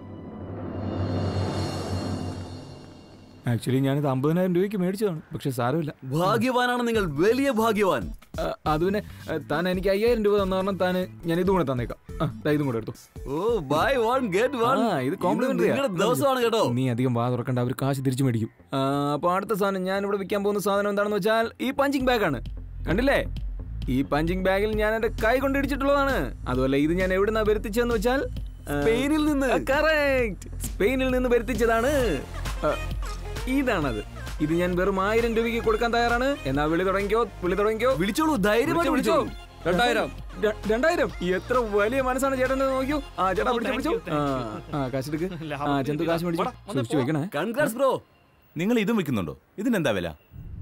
Actually ഞാനിത് അമ്പതിനായിരം രൂപയ്ക്ക് മേടിച്ചതാണ് പക്ഷെ സാരമില്ല ഭാഗ്യവാനാണ് നിങ്ങൾ വലിയ ഭാഗ്യവാൻ ആ, അത് പിന്നെ ആ, താൻ എനിക്ക് അയ്യായിരം രൂപ തന്ന കാരണം താൻ ഞാൻ ഇതും കൂടെ തന്നേക്കാം ആ, ദാ ഇതും കൂടെ എടുത്തു ഓ ബൈ വൺ ഗെറ്റ് വൺ ആ, ഇത് കോംപ്ലിമെന്ററി നിങ്ങളുടെ ദിവസമാണ് കേട്ടോ നീ അധികം വാ തുറക്കണ്ട അവർ കാശ് തിരിച്ചു മേടിക്കും ആ, അപ്പൊ അടുത്ത സാധനം ഞാൻ ഇവിടെ വിൽക്കാൻ പോകുന്ന സാധനം എന്താണെന്ന് വെച്ചാൽ ഈ പഞ്ചിങ് ബാഗാണ് കണ്ടില്ലേ ഈ പഞ്ചിങ് ബാഗിൽ ഞാൻ എന്റെ കൈ കൊണ്ട് ഇടിച്ചിട്ടുള്ളതാണ് അതുമല്ല ഇത് ഞാൻ എവിടുന്നാ വരുത്തിച്ചതെന്ന് വെച്ചാൽ ആ, സ്പെയിനിൽ നിന്ന് കറക്റ്റ് സ്പെയിനിൽ നിന്ന് വരുത്തിച്ചതാണ് ആ, ഇതാണത് ഇത് ഞാൻ വെറും ആയിരം രൂപയ്ക്ക് കൊടുക്കാൻ തയ്യാറാണ് എന്നാ വിളി തുടങ്ങിക്കോ വിളി തുടങ്ങിക്കോ വിളിച്ചോളൂ ധൈര്യമായിട്ട് വിളിച്ചോ, വിളിച്ചോളൂ വിളിച്ചോ. രണ്ടായിരം ര- രണ്ടായിരം എത്ര വലിയ മനസ്സാണ് ചേട്ടൻ നോക്കിയോ ആ ചേട്ടാ Oh, പിടിച്ചോ thank പിടിച്ചോ you, thank ആ ആ കാശെടുക്ക് ലാഭം ആ ചെന്തു കാശ് മേടിച്ചു പോടാ, ഒന്ന് സൂക്ഷിച്ചു പോ. വെക്കണേ കൺഗ്രാറ്റ്സ് ബ്രോ നിങ്ങൾ ഇതും വെക്കുന്നുണ്ടോ ഇതിനെന്താ വില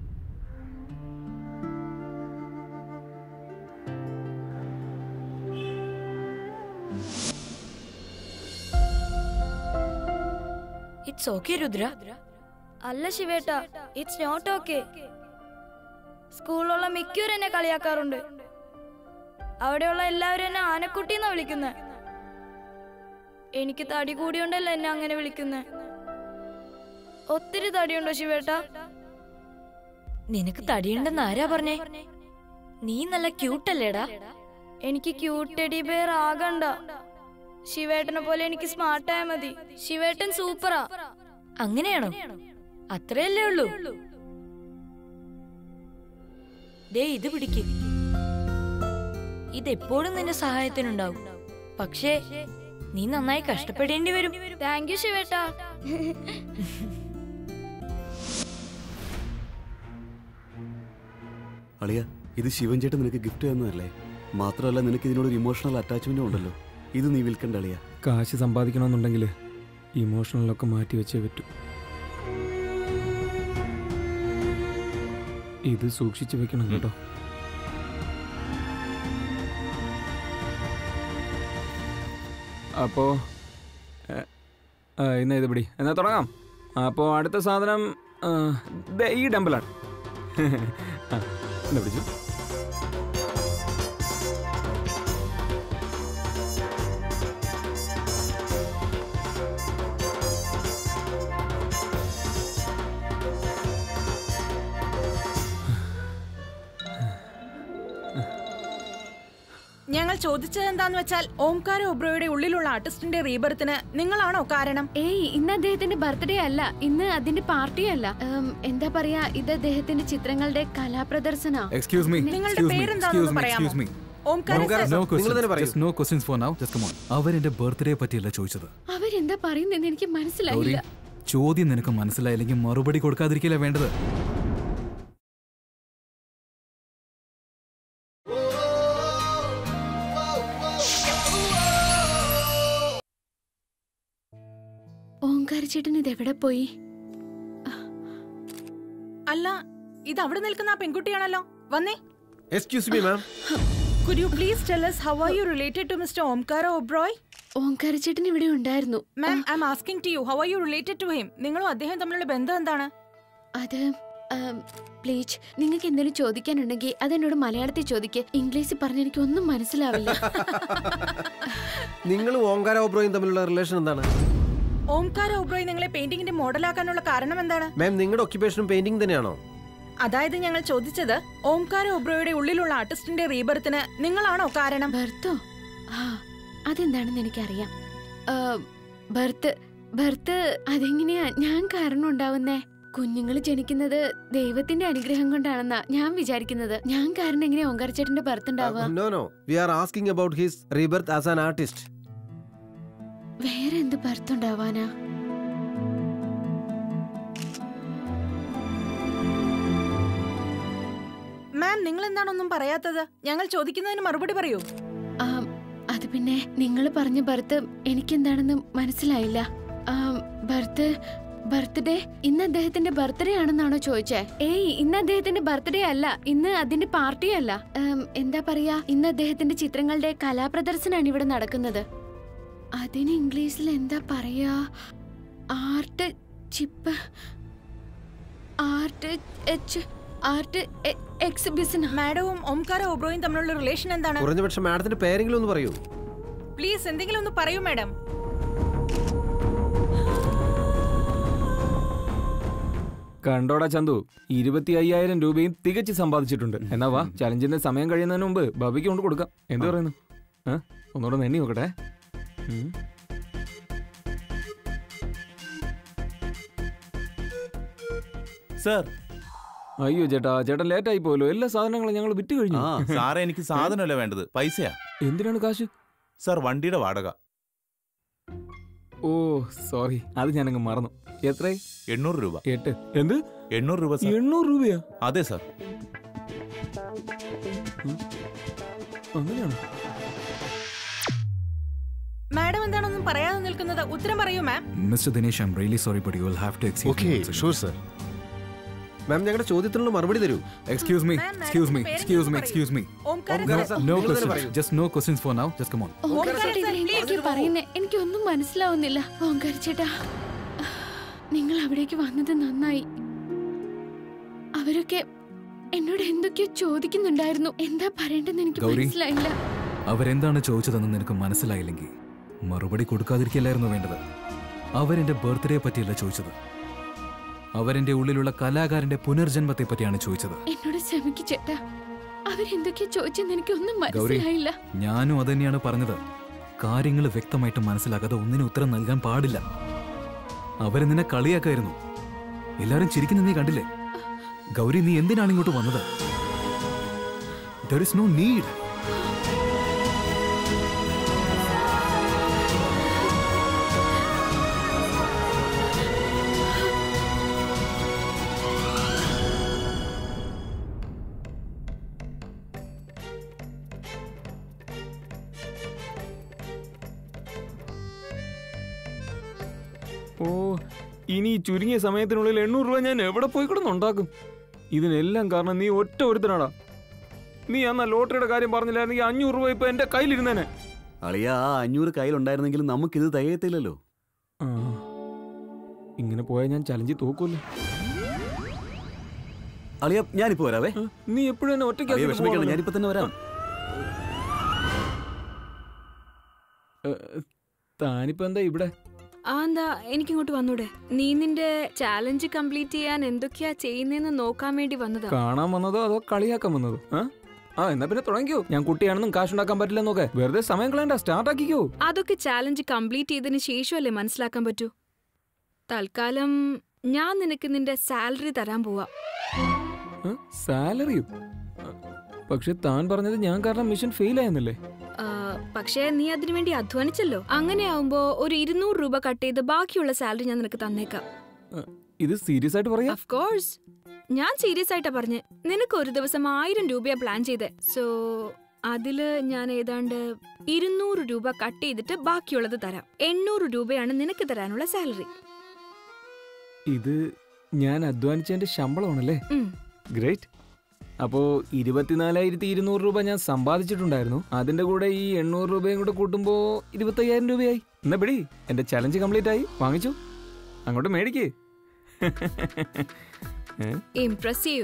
ഇറ്റ്സ് ഓക്കെ രുദ്ര അല്ല ശിവേട്ട ഇറ്റ്സ് നോട്ട് ഓക്കെ സ്കൂളിലുള്ള മിക്കവരും എന്നെ കളിയാക്കാറുണ്ട് അവിടെയുള്ള എല്ലാവരും എന്നെ ആനക്കുട്ടി എന്നാ വിളിക്കുന്നത് എനിക്ക് തടി കൂടിയോണ്ടല്ല എന്നെ അങ്ങനെ വിളിക്കുന്നത് ഒത്തിരി തടിയുണ്ടോ ശിവേട്ട നിനക്ക് തടിയുണ്ടെന്ന് ആരാ പറഞ്ഞേ നീ നല്ല ക്യൂട്ടല്ലേടാ എനിക്ക് ക്യൂട്ട് ടെഡി ബെയർ ആകണ്ട ശിവേട്ടനെ പോലെ എനിക്ക് സ്മാർട്ടായ മതി ശിവേട്ടൻ സൂപ്പറാ അങ്ങനെയാണോ അത്രയല്ലേ ഉള്ളൂ ദേ ഇത് പിടിക്ക് ഇതെപ്പോഴും നിന്റെ സഹായത്തിനുണ്ടാവും പക്ഷേ നീ നന്നായി കഷ്ടപ്പെടേണ്ടി വരും താങ്ക് യു ശിവേട്ടാ അളിയ ഇത് ശിവൻ ചേട്ടൻ നിനക്ക് ഗിഫ്റ്റ് തന്നതല്ലേ മാത്രമല്ല നിനക്ക് ഇതിനോട് ഒരു ഇമോഷണൽ അറ്റാച്ച്മെന്റും ഉണ്ടല്ലോ ഇത് നീ വിൽക്കണ്ട അളിയ കാശ് സമ്പാദിക്കണമെന്നുണ്ടെങ്കിൽ ഇമോഷണലൊക്കെ മാറ്റി വെച്ചേ പറ്റൂ ഇത് സൂക്ഷിച്ചു വെക്കണം കേട്ടോ അപ്പോ ഏ, ആ, ഇന്ന് ഇത് പിടി എന്നാ തുടങ്ങാം അപ്പോൾ അടുത്ത സാധനം ആ, ദേ ഈ ഡമ്പലാണ് ആ, എന്നാ പിടിച്ചു ഞങ്ങൾ ചോദിച്ചത് എന്താന്ന് വെച്ചാൽ ഓംകാര ഒബ്രോയുടെ ഉള്ളിലുള്ള ആർട്ടിസ്റ്റിന്റെ റീബർത്തിന് നിങ്ങളാണോ കാരണം ഏയ് ഇന്ന് അദ്ദേഹത്തിന്റെ ബർത്ത്ഡേ അല്ല ഇന്ന് അതിന്റെ പാർട്ടി അല്ല ഉം, എന്താ പറയാ ഇത് അദ്ദേഹത്തിന്റെ ചിത്രങ്ങളുടെ കലാപ്രദർശന എക്സ്ക്യൂസ് മീ നിങ്ങളുടെ പേരെന്താണെന്ന് പറയാമോ? Excuse me Omkara No sir, questions. Just no questions for now. Just come on. അവരെന്റെ ബർത്ത്ഡേ പറ്റിയല്ല ചോദിച്ചത് അവരെന്താ പറയുന്നെന്ന് എനിക്ക് ഗൗരി മനസ്സിലായില്ല ചോദ്യം നിനക്ക് മനസ്സിലായില്ലെങ്കിൽ മറുപടി കൊടുക്കാതിരിക്കില്ല വേണ്ടത് ഓങ്കാര ചേട്ടൻ ഇത് എവിടെ പോയി അല്ല ഇത് അവിടെ നിൽക്കുന്ന ആ പെൺകുട്ടിയാണല്ലോ വന്നേ excuse me ma'am could you please tell us how are you related to mister Omkara Oberoi Omkara ചേട്ടൻ ഇവിടെ ഉണ്ടായിരുന്നു ma'am I'm asking to you how are you related to him നിങ്ങളും അദ്ദേഹം തമ്മിലുള്ള ബന്ധം എന്താണ് അത് പ്ലീസ് നിങ്ങൾക്ക് എന്തെങ്കിലും ചോദിക്കാനുണ്ടെങ്കിൽ അതെന്നോട് മലയാളത്തിൽ ചോദിക്ക് ഇംഗ്ലീഷിൽ പറഞ്ഞ എനിക്ക് ഒന്നും മനസ്സിലാവില്ല നിങ്ങളും ഓങ്കാര ഓബ്രോയും തമ്മിലുള്ള റിലേഷൻ എന്താണ് ഓംകാര ഒബ്രോയ് നിങ്ങളെ പെയിന്റിംഗിന്റെ മോഡലാക്കാനുള്ള കാരണം എന്താണ് മാം നിങ്ങളുടെ ഒക്യുപേഷനും പെയിന്റിംഗ് തന്നെയാണോ അതായത് ഞങ്ങൾ ചോദിച്ചത് ഓംകാര ഒബ്രോയുടെ ഉള്ളിലുള്ള ആർട്ടിസ്റ്റിന്റെ റീബർത്തിന് നിങ്ങളാണോ കാരണം ബർത്തോ ആ അതെന്താണെന്ന് എനിക്കറിയാം ബർത്ത് ബർത്ത് അതെങ്ങനെയാ ഞാൻ കാരണം ഉണ്ടാവുന്നേ കുഞ്ഞുങ്ങൾ ജനിക്കുന്നത് ദൈവത്തിന്റെ അനുഗ്രഹം കൊണ്ടാണെന്നാ ഞാൻ വിചാരിക്കുന്നത് ഞാൻ കാരണം എങ്ങനെയാ ഓങ്കാര ചേട്ടന്റെ ബർത്ത് ഉണ്ടാവുക no no we are asking about his rebirth as an artist വേറെ എന്ത് ബർത്ത് ഉണ്ടാവാനാ മാം നിങ്ങൾ എന്താണൊന്നും പറയാത്തത് ഞങ്ങൾ ചോദിക്കുന്നതിന് മറുപടി പറയൂ ആ, അത് പിന്നെ നിങ്ങൾ പറഞ്ഞ ബർത്ത് എനിക്കെന്താണെന്ന് മനസ്സിലായില്ല ആ, ബർത്ത് ബർത്ത്ഡേ ഇന്ന് അദ്ദേഹത്തിന്റെ ബർത്ത്ഡേ ആണെന്നാണോ ചോദിച്ചേ ഏയ് ഇന്ന് അദ്ദേഹത്തിന്റെ ബർത്ത്ഡേ അല്ല ഇന്ന് അതിന്റെ പാർട്ടി അല്ല ഉം, എന്താ പറയാ ഇന്ന് അദ്ദേഹത്തിന്റെ ചിത്രങ്ങളുടെ കലാപ്രദർശനമാണ് ഇവിടെ നടക്കുന്നത് അതിന് ഇംഗ്ലീഷിൽ എന്താ പറയാ ആർട്ട് ചിപ്പ് ആർട്ട് എച്ച് ആർട്ട് എക്സിബിഷൻ മാഡവും ഓംകാര ഒബ്രോയും തമ്മിലുള്ള റിലേഷൻ എന്താണ് കുറഞ്ഞപക്ഷം മാഡത്തിന്റെ പേരെങ്കിലും ഒന്ന് പറയൂ പ്ലീസ് എന്തെങ്കിലും ഒന്ന് പറയൂ മാഡം കണ്ടോടാ ചന്തു ഇരുപത്തി അയ്യായിരം രൂപയും തികച്ച് സമ്പാദിച്ചിട്ടുണ്ട് എന്നാ വാ ചലഞ്ചിന്റെ സമയം കഴിയുന്നതിന് മുമ്പ് ബബിക്ക് കൊണ്ട് കൊടുക്കാം എന്ത് പറയുന്നു ആ ഒന്നുകൂടെ നെണ്ണി നോക്കട്ടെ ഉം. സർ അയ്യോ ചേട്ടാ ചേട്ടൻ ലേറ്റ് ആയി പോയല്ലോ എല്ലാ സാധനങ്ങളും ഞങ്ങൾ വിറ്റ് കഴിഞ്ഞു ആ സാറേ എനിക്ക് സാധനമല്ല വേണ്ടത് പൈസയാ എന്തിനാണ് കാശ് സർ വണ്ടിയുടെ വാടക ഓ സോറി അത് ഞാനങ്ങ് മറന്നു എത്ര എണ്ണൂറ് രൂപ എട്ട് എന്ത് എണ്ണൂറ് രൂപ സർ എണ്ണൂറ് രൂപയാ അതെ സർ അങ്ങനെയാണ് മാഡം എന്താണൊന്നും പറയാതെ നിൽക്കുന്നത് ഉത്തരം പറയൂ ma'am mister Dinesh I'm really sorry but you will have to Okay, sure, sir. Ma'am ഞങ്ങളുടെ ചോദ്യത്തിനുള്ള മറുപടി തരൂ excuse me excuse me excuse me excuse me Omkara Omkara sir, sir, no നിങ്ങൾ തന്നെ ക്വസ്റ്റ്യൻസ് പറയൂ. Just no questions for now just come on Omkara ചേട്ടാ എന്തൊക്കെയാ പറയുന്നേ എനിക്കൊന്നും മനസ്സിലാവുന്നില്ല ഓങ്കാര ചേട്ടാ നിങ്ങൾ അവിടേക്ക് വന്നത് നന്നായി അവരൊക്കെ എന്നോട് എന്തൊക്കെയോ ചോദിക്കുന്നുണ്ടായിരുന്നു എന്താ പറയേണ്ടതെന്ന് എനിക്ക് ഗൗരി. മനസ്സിലായില്ല അവരെന്താണ് ചോദിച്ചതെന്ന് നിനക്ക് മനസ്സിലായില്ലെങ്കിൽ മറുപടി കൊടുക്കാതിരിക്കല്ലായിരുന്നു വേണ്ടത് അവരെന്റെ ബർത്ത്ഡേ പറ്റിയല്ല ചോദിച്ചത് അവരെന്റെ ഉള്ളിലുള്ള കലാകാരന്റെ പുനർജന്മത്തെ പറ്റിയാണ് ചോദിച്ചത് എന്നോട് ക്ഷമിക്ക് ചേട്ടാ അവരെന്തൊക്കെയാ ചോദിച്ചെന്ന് എനിക്കൊന്നും ഗൗരി മനസ്സിലായില്ല ഞാനും അതന്നെയാണ് പറഞ്ഞത് കാര്യങ്ങൾ വ്യക്തമായിട്ട് മനസ്സിലാക്കാതെ ഒന്നിനും ഉത്തരം നൽകാൻ പാടില്ല അവര് നിന്നെ കളിയാക്കായിരുന്നു എല്ലാരും ചിരിക്കുന്ന നീ കണ്ടില്ലേ ഗൗരി നീ എന്തിനാണ് ഇങ്ങോട്ട് വന്നത് ദർ ഇസ് നോ നീഡ് ഓ ഇനി ഈ ചുരുങ്ങിയ സമയത്തിനുള്ളിൽ എണ്ണൂറ് രൂപ ഞാൻ എവിടെ പോയി കിടന്നുണ്ടാക്കും ഇതിനെല്ലാം കാരണം നീ ഒറ്റ ഒരുത്തനാടാ നീ അന്നാ ലോട്ടറിയുടെ കാര്യം പറഞ്ഞില്ലായിരുന്നെങ്കിൽ അഞ്ഞൂറ് രൂപ ഇപ്പൊ എന്റെ കയ്യിലിരുന്നേനെ അളിയ ആ അഞ്ഞൂറ് കയ്യിലുണ്ടായിരുന്നെങ്കിലും നമുക്കിത് തികയത്തില്ലല്ലോ ഇങ്ങനെ പോയാൽ ഞാൻ ചലഞ്ച് തോക്കൂല്ലോ അളിയ ഞാനിപ്പോ വരാവേ നീ എപ്പോഴും എന്നെ അളിയ വിഷമിക്കണ്ട ഒറ്റയ്ക്ക് ഞാനിപ്പോ തന്നെ വരാം താനിപ്പോ എന്താ ഇവിടെ ആ എന്താ എനിക്കിങ്ങോട്ട് വന്നൂടെ നീ നിന്റെ ചാലഞ്ച് കംപ്ലീറ്റ് ചെയ്യാൻ എന്തൊക്കെയാ ചെയ്യുന്നതെന്ന് നോക്കാൻ വേണ്ടി വന്നതാ കാണാൻ വന്നതോ അതോ കളിയാക്കാൻ വന്നതോ ആ? ആ എന്നാ പിന്നെ തുടങ്ങിക്കോ ഞാൻ കുട്ടിയാണെന്നും കാശുണ്ടാക്കാൻ പറ്റില്ലെന്നൊക്കെ വെറുതെ സമയം കളയണ്ട സ്റ്റാർട്ട് ആക്കിക്കോ അതൊക്കെ ചാലഞ്ച് കംപ്ലീറ്റ് ചെയ്തതിന് ശേഷമല്ലേ മനസ്സിലാക്കാൻ പറ്റൂ തൽക്കാലം ഞാൻ നിനക്ക് നിന്റെ സാലറി തരാൻ പോവാ സാലറിയോ പക്ഷെ താൻ പറഞ്ഞത് ഞാൻ കാരണം മിഷൻ ഫെയിൽ ആയെന്നല്ലേ ആ, പക്ഷേ നീ അതിനു വേണ്ടി അധ്വാനിച്ചല്ലോ അങ്ങനെയാവുമ്പോ ഒരു ഇരുന്നൂറ് രൂപ കട്ട് ചെയ്ത് ബാക്കിയുള്ള സാലറി ഞാൻ നിനക്ക് തന്നേക്കാം ഇത് സീരിയസ് ആയിട്ട് പറയാ ഓഫ് കോഴ്സ് ഞാൻ സീരിയസ് ആയിട്ടാ പറഞ്ഞ് നിനക്ക് ഒരു ദിവസം ആയിരം രൂപയാ പ്ലാൻ ചെയ്തേ സോ അതില് ഞാൻ ഏതാണ്ട് ഇരുന്നൂറ് രൂപ കട്ട് ചെയ്തിട്ട് ബാക്കിയുള്ളത് തരാം എണ്ണൂറ് രൂപയാണ് നിനക്ക് തരാനുള്ള സാലറി ഇത് ഞാൻ അധ്വാനിച്ചതിന്റെ ശമ്പളമാണല്ലേ ഉം. ഗ്രേറ്റ് അപ്പോ ഇരുപത്തിനാലായിരത്തി ഇരുന്നൂറ് രൂപ ഞാൻ സമ്പാദിച്ചിട്ടുണ്ടായിരുന്നു അതിന്റെ കൂടെ ഈ എണ്ണൂറ് രൂപയും കൂടെ കൂട്ടുമ്പോ ഇരുപത്തയ്യായിരം രൂപയായി എന്നാ പിടി എന്റെ ചലഞ്ച് കംപ്ലീറ്റ് ആയി വാങ്ങിച്ചു അങ്ങോട്ട് മേടിക്കേ ഇംപ്രസീവ്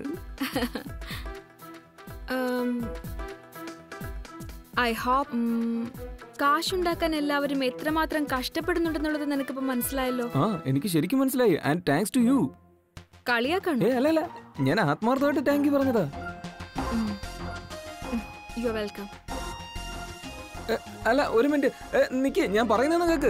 ഐ ഹോപ്പ് കാശുണ്ടാക്കാൻ എല്ലാവരും എത്രമാത്രം കഷ്ടപ്പെടുന്നുണ്ടെന്നുള്ളത് നിനക്കിപ്പോ മനസ്സിലായല്ലോ ആ എനിക്ക് ശരിക്കും മനസ്സിലായി ആൻഡ് താങ്ക്സ് ടു യു കളിയാക്കണ്ട ഏ അല്ല അല്ല ഞാൻ ആത്മാർത്ഥമായിട്ട് താങ്ക് യു പറഞ്ഞതാ യു വെൽക്കം ഏ, അല്ല ഒരു മിനിറ്റ് നിക്ക് ഞാൻ പറയുന്നതെന്ന് കേക്ക്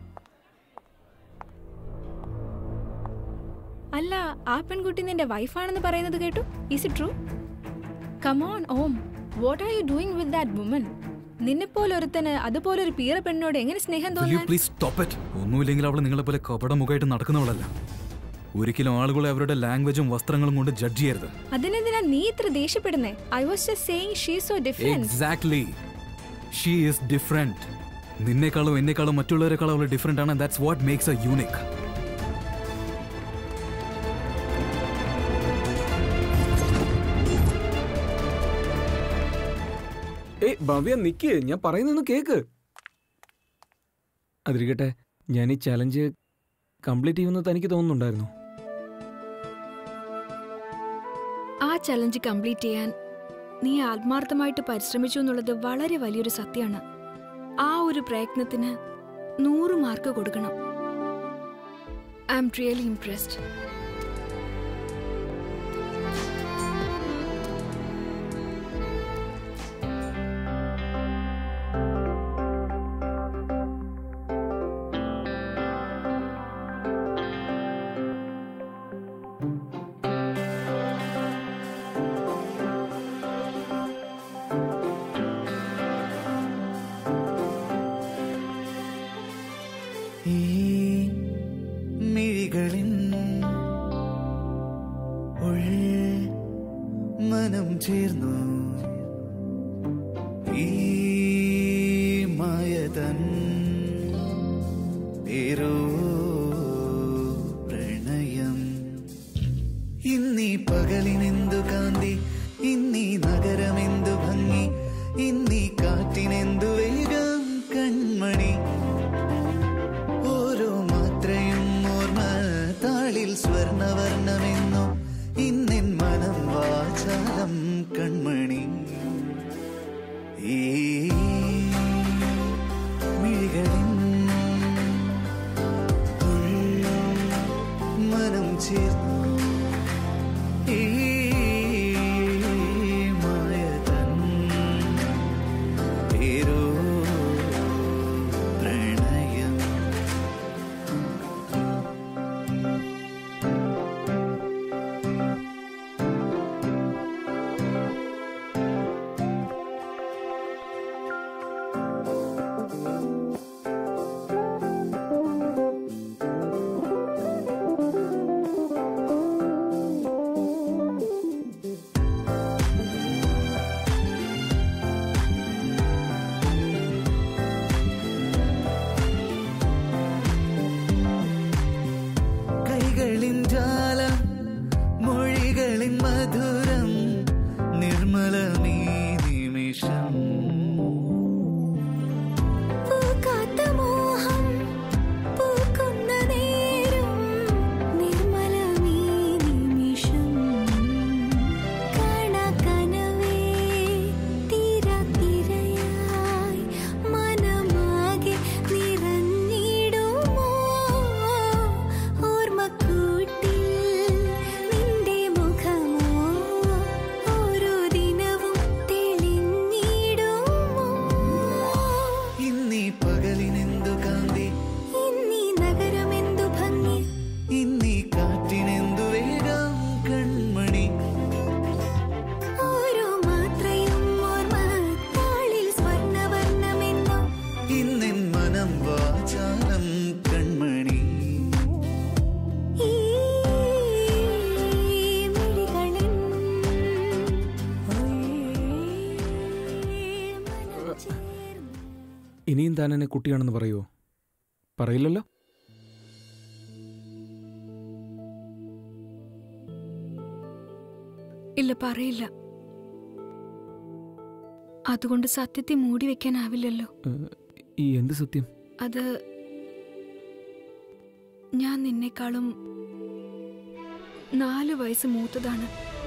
അല്ല ആ പെൺകുട്ടി നിന്റെ വൈഫാണെന്ന് പറയുന്നത് കേട്ടു is it true come on Om what are you doing with that woman നിന്നെപ്പോലെ ഒരുത്തന് അതുപോലെ ഒരു പീറ പെണ്ണോട് എങ്ങനെ സ്നേഹം Will you തോന്നാൻ please stop it? ഒന്നുമില്ലെങ്കിൽ അവൾ നിങ്ങളെ പോലെ കപടമുഖമായിട്ട് നടക്കുന്നവളല്ല ഒരിക്കലും ആളുകളെ അവരുടെ ലാംഗ്വേജും വസ്ത്രങ്ങളും കൊണ്ട് ജഡ്ജ് ചെയ്യരുത് അതിനെന്തിനാ നീ ഇത്ര ദേഷ്യപ്പെടുന്നേ I was just saying she so different exactly she is different നിന്നേക്കാളും എന്നെക്കാളും മറ്റുള്ളവരെക്കാളും അവൾ ഡിഫറെന്റ് ആണ് that's what makes a unique ഏയ് ഭവ്യ നിക്ക് ഞാൻ പറയുന്നൊന്ന് കേക്ക് അതിരിക്കട്ടെ ഞാൻ ഈ ചലഞ്ച് കംപ്ലീറ്റ് ചെയ്യുമെന്ന് തനിക്ക് തോന്നുന്നുണ്ടായിരുന്നു ആ ചലഞ്ച് കംപ്ലീറ്റ് ചെയ്യാൻ നീ ആത്മാർത്ഥമായിട്ട് പരിശ്രമിച്ചു എന്നുള്ളത് വളരെ വലിയൊരു സത്യമാണ് ആ ഒരു പ്രയത്നത്തിന് നൂറ് മാർക്ക് കൊടുക്കണം ഐ എം റിയലി ഇംപ്രസ്ഡ് ഈ മിഴികളിൻ ഉൾ മനം ചേർന്നു ഈ മായതൻ ഏരോ പ്രണയം ഇന്നീ പകലിനെന്തു കാന്തി ഇന്നീ നഗരമെന്തു ഭംഗി ഇന്നീ കാറ്റിനെന്തു വേഗം കൺമണി ഓ ഇനിയും താൻ എന്നെ കുട്ടിയാണെന്ന് പറയുമോ പറയില്ലല്ലോ ഇല്ല പറയില്ല അതുകൊണ്ട് സത്യത്തെ മൂടി വെക്കാനാവില്ലല്ലോ ഏഹ്, ഈ എന്ത് സത്യം അത് ഞാൻ നിന്നെക്കാളും നാല് വയസ്സ് മൂത്തതാണ്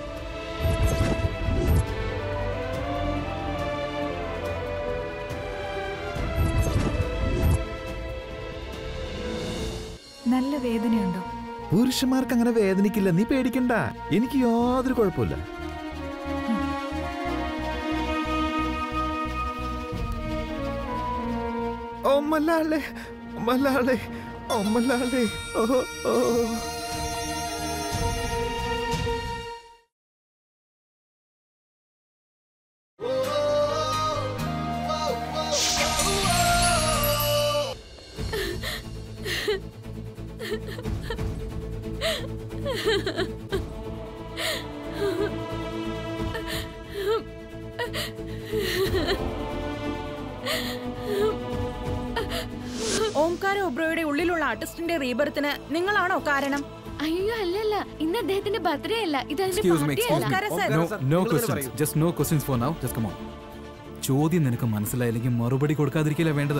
നല്ല വേദനയുണ്ടോ പുരുഷന്മാർക്ക് അങ്ങനെ വേദനിക്കില്ല നീ പേടിക്കണ്ട എനിക്ക് യാതൊരു കുഴപ്പമില്ല ഓ മല്ലാളെ മല്ലാളെ ഓ മല്ലാളെ ഓ ഓ ഓംകാര ഒബ്രോയുടെ ഉള്ളിലുള്ള ആർട്ടിസ്റ്റിന്റെ റീബർത്തിന് നിങ്ങളാണോ കാരണം അയ്യോ അല്ലല്ല ഇന്ന് അദ്ദേഹത്തിന്റെ ബർത്ത്ഡേ അല്ല ഇത് അതിന്റെ Excuse me, പാർട്ടി excuse അല്ല me. No, no questions. Just no questions for now. Just come on. ചോദ്യം നിനക്ക് മനസ്സിലായില്ലെങ്കിൽ മറുപടി കൊടുക്കാതിരിക്കില്ല വേണ്ടത്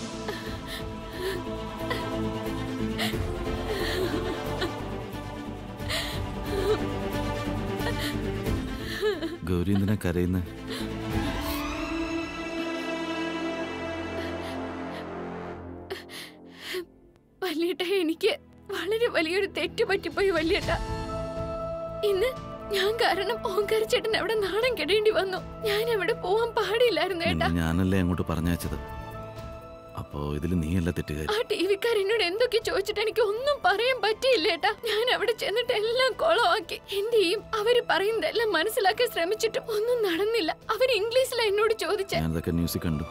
ഗൗരി എന്തിനാ കരയുന്നേ വല്യേട്ട എനിക്ക് വളരെ വലിയൊരു തെറ്റ് പറ്റിപ്പോയി വല്യേട്ട ഇന്ന് ഞാൻ കാരണം ഓങ്കാര ചേട്ടൻ അവിടെ നാണം കെടേണ്ടി വന്നു ഞാൻ അവിടെ പോവാൻ പാടില്ലായിരുന്നു ഏട്ടാ നിന്നെ ഞാനല്ലേ അങ്ങോട്ട് പറഞ്ഞയച്ചത് അപ്പോ ഇതിൽ നീയല്ല തെറ്റുകാരി ആ ടി വിക്കാർ എന്നോട് എന്തൊക്കെ ചോദിച്ചിട്ട് എനിക്ക് ഒന്നും പറയാൻ പറ്റിയില്ല ഏട്ടാ ഞാൻ അവിടെ ചെന്നിട്ട് എല്ലാം കുളമാക്കി എന്റെയും അവര് പറയുന്നതെല്ലാം മനസ്സിലാക്കാൻ ശ്രമിച്ചിട്ടും ഒന്നും നടന്നില്ല അവർ ഇംഗ്ലീഷിലാ എന്നോട് ചോദിച്ചേ ഞാനതൊക്കെ ന്യൂസിൽ കണ്ടു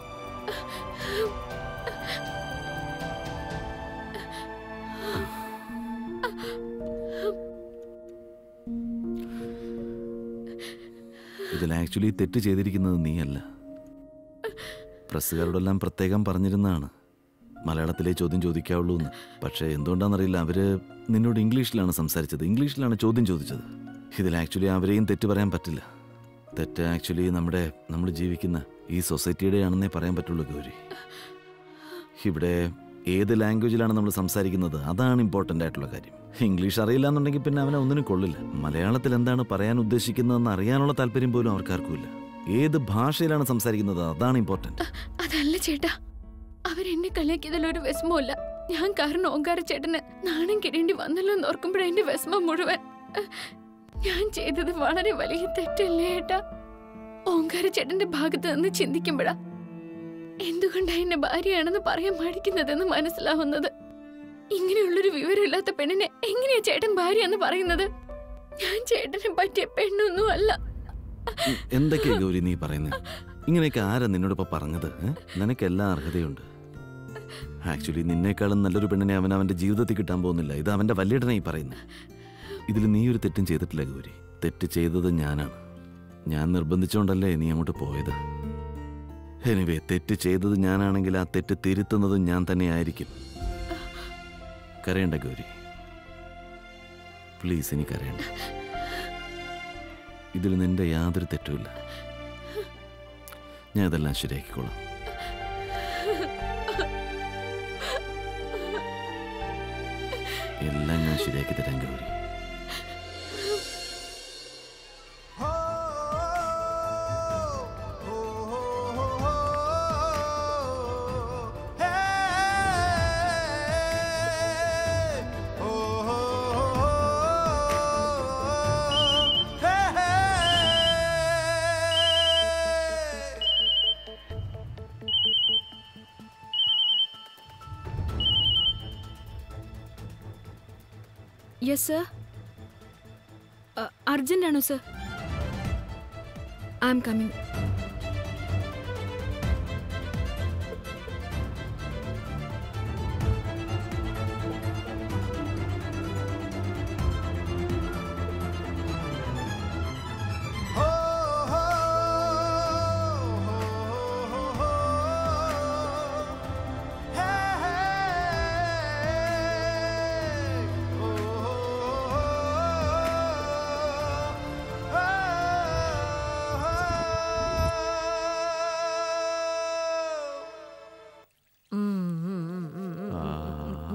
ഇതിൽ ആക്ച്വലി തെറ്റ് ചെയ്തിരിക്കുന്നത് നീയല്ല പ്രസ്സുകാരോടെല്ലാം പ്രത്യേകം പറഞ്ഞിരുന്നതാണ് മലയാളത്തിലെ ചോദ്യം ചോദിക്കാവുള്ളൂ എന്ന് പക്ഷേ എന്തുകൊണ്ടാണെന്നറിയില്ല അവര് നിന്നോട് ഇംഗ്ലീഷിലാണ് സംസാരിച്ചത് ഇംഗ്ലീഷിലാണ് ചോദ്യം ചോദിച്ചത് ഇതിൽ ആക്ച്വലി അവരെയും തെറ്റ് പറയാൻ പറ്റില്ല തെറ്റ് ആക്ച്വലി നമ്മുടെ നമ്മൾ ജീവിക്കുന്ന ഈ സൊസൈറ്റിയുടെ ആണെന്നേ പറയാൻ പറ്റുള്ളൂ ഗൗരി ഇവിടെ ഏത് ലാംഗ്വേജിലാണ് നമ്മൾ സംസാരിക്കുന്നത് അതാണ് ഇമ്പോർട്ടൻ്റ് ആയിട്ടുള്ള കാര്യം ഇംഗ്ലീഷ് അറിയില്ല എന്നുണ്ടെങ്കിൽ പിന്നെ അവനെ ഒന്നിനും കൊള്ളില്ല മലയാളത്തിൽ എന്താണ് പറയാൻ ഉദ്ദേശിക്കുന്നതെന്ന് അറിയാനുള്ള താല്പര്യം പോലും അവർക്കാർക്കും ഇല്ല ഏത് ഭാഷയിലാണ് സംസാരിക്കുന്നത് അതാണ് ഇമ്പോർട്ടൻ്റ് അതല്ല ചേട്ടാ അവരെന്നെ കളിയാക്കിയതിൽ ഒരു വിഷമമില്ല ഞാൻ കാരണം ഓങ്കാര ചേട്ടന് നാണം കിടേണ്ടി വന്നല്ലോ എന്ന് ഓർക്കുമ്പോഴേ എന്റെ വിഷമം മുഴുവൻ ഞാൻ ചെയ്തത് വളരെ വലിയ തെറ്റല്ലേ ഏട്ടാ ഓങ്കാര ചേട്ടന്റെ ഭാഗത്ത് നിന്ന് ചിന്തിക്കുമ്പോഴാ എന്തുകൊണ്ടാ എന്നെ ഭാര്യയാണെന്ന് പറയാൻ മടിക്കുന്നതെന്ന് മനസ്സിലാവുന്നത് ഇങ്ങനെയുള്ളൊരു വിവരമില്ലാത്ത പെണ്ണിനെ എങ്ങനെയാ ചേട്ടൻ ഭാര്യയെന്ന് പറയുന്നത് ഞാൻ ചേട്ടനെ പറ്റിയ പെണ്ണൊന്നും അല്ല എന്തൊക്കെയാ ഗൗരി നീ പറയുന്നത് ഇങ്ങനെയൊക്കെ ആരാ നിന്നോടിപ്പോ പറഞ്ഞത് ഏ? നിനക്കെല്ലാം അർഹതയുണ്ട് ആക്ച്വലി നിന്നേക്കാളും നല്ലൊരു പെണ്ണിനെ അവൻ അവന്റെ ജീവിതത്തിൽ കിട്ടാൻ പോകുന്നില്ല ഇത് അവന്റെ വല്യേട്ടനെ ഈ പറയുന്നത് ഇതിൽ നീ ഒരു തെറ്റും ചെയ്തിട്ടില്ല ഗൗരി തെറ്റ് ചെയ്തത് ഞാനാണ് ഞാൻ നിർബന്ധിച്ചുകൊണ്ടല്ലേ നീ അങ്ങോട്ട് പോയത് എനിവേ തെറ്റ് ചെയ്തത് ഞാനാണെങ്കിൽ ആ തെറ്റ് തിരുത്തുന്നത് ഞാൻ തന്നെ ആയിരിക്കും കരയണ്ട ഗൗരി പ്ലീസ് ഇനി കരയണ്ട ഇതിൽ നിന്റെ യാതൊരു തെറ്റുമില്ല ഞാൻ ഇതെല്ലാം ശരിയാക്കിക്കോളാം എല്ലാം ഞാൻ ശരിയാക്കി തരാം ഗൗരി യെസ് സർ അർജന്റ് ആണോ sir I'm coming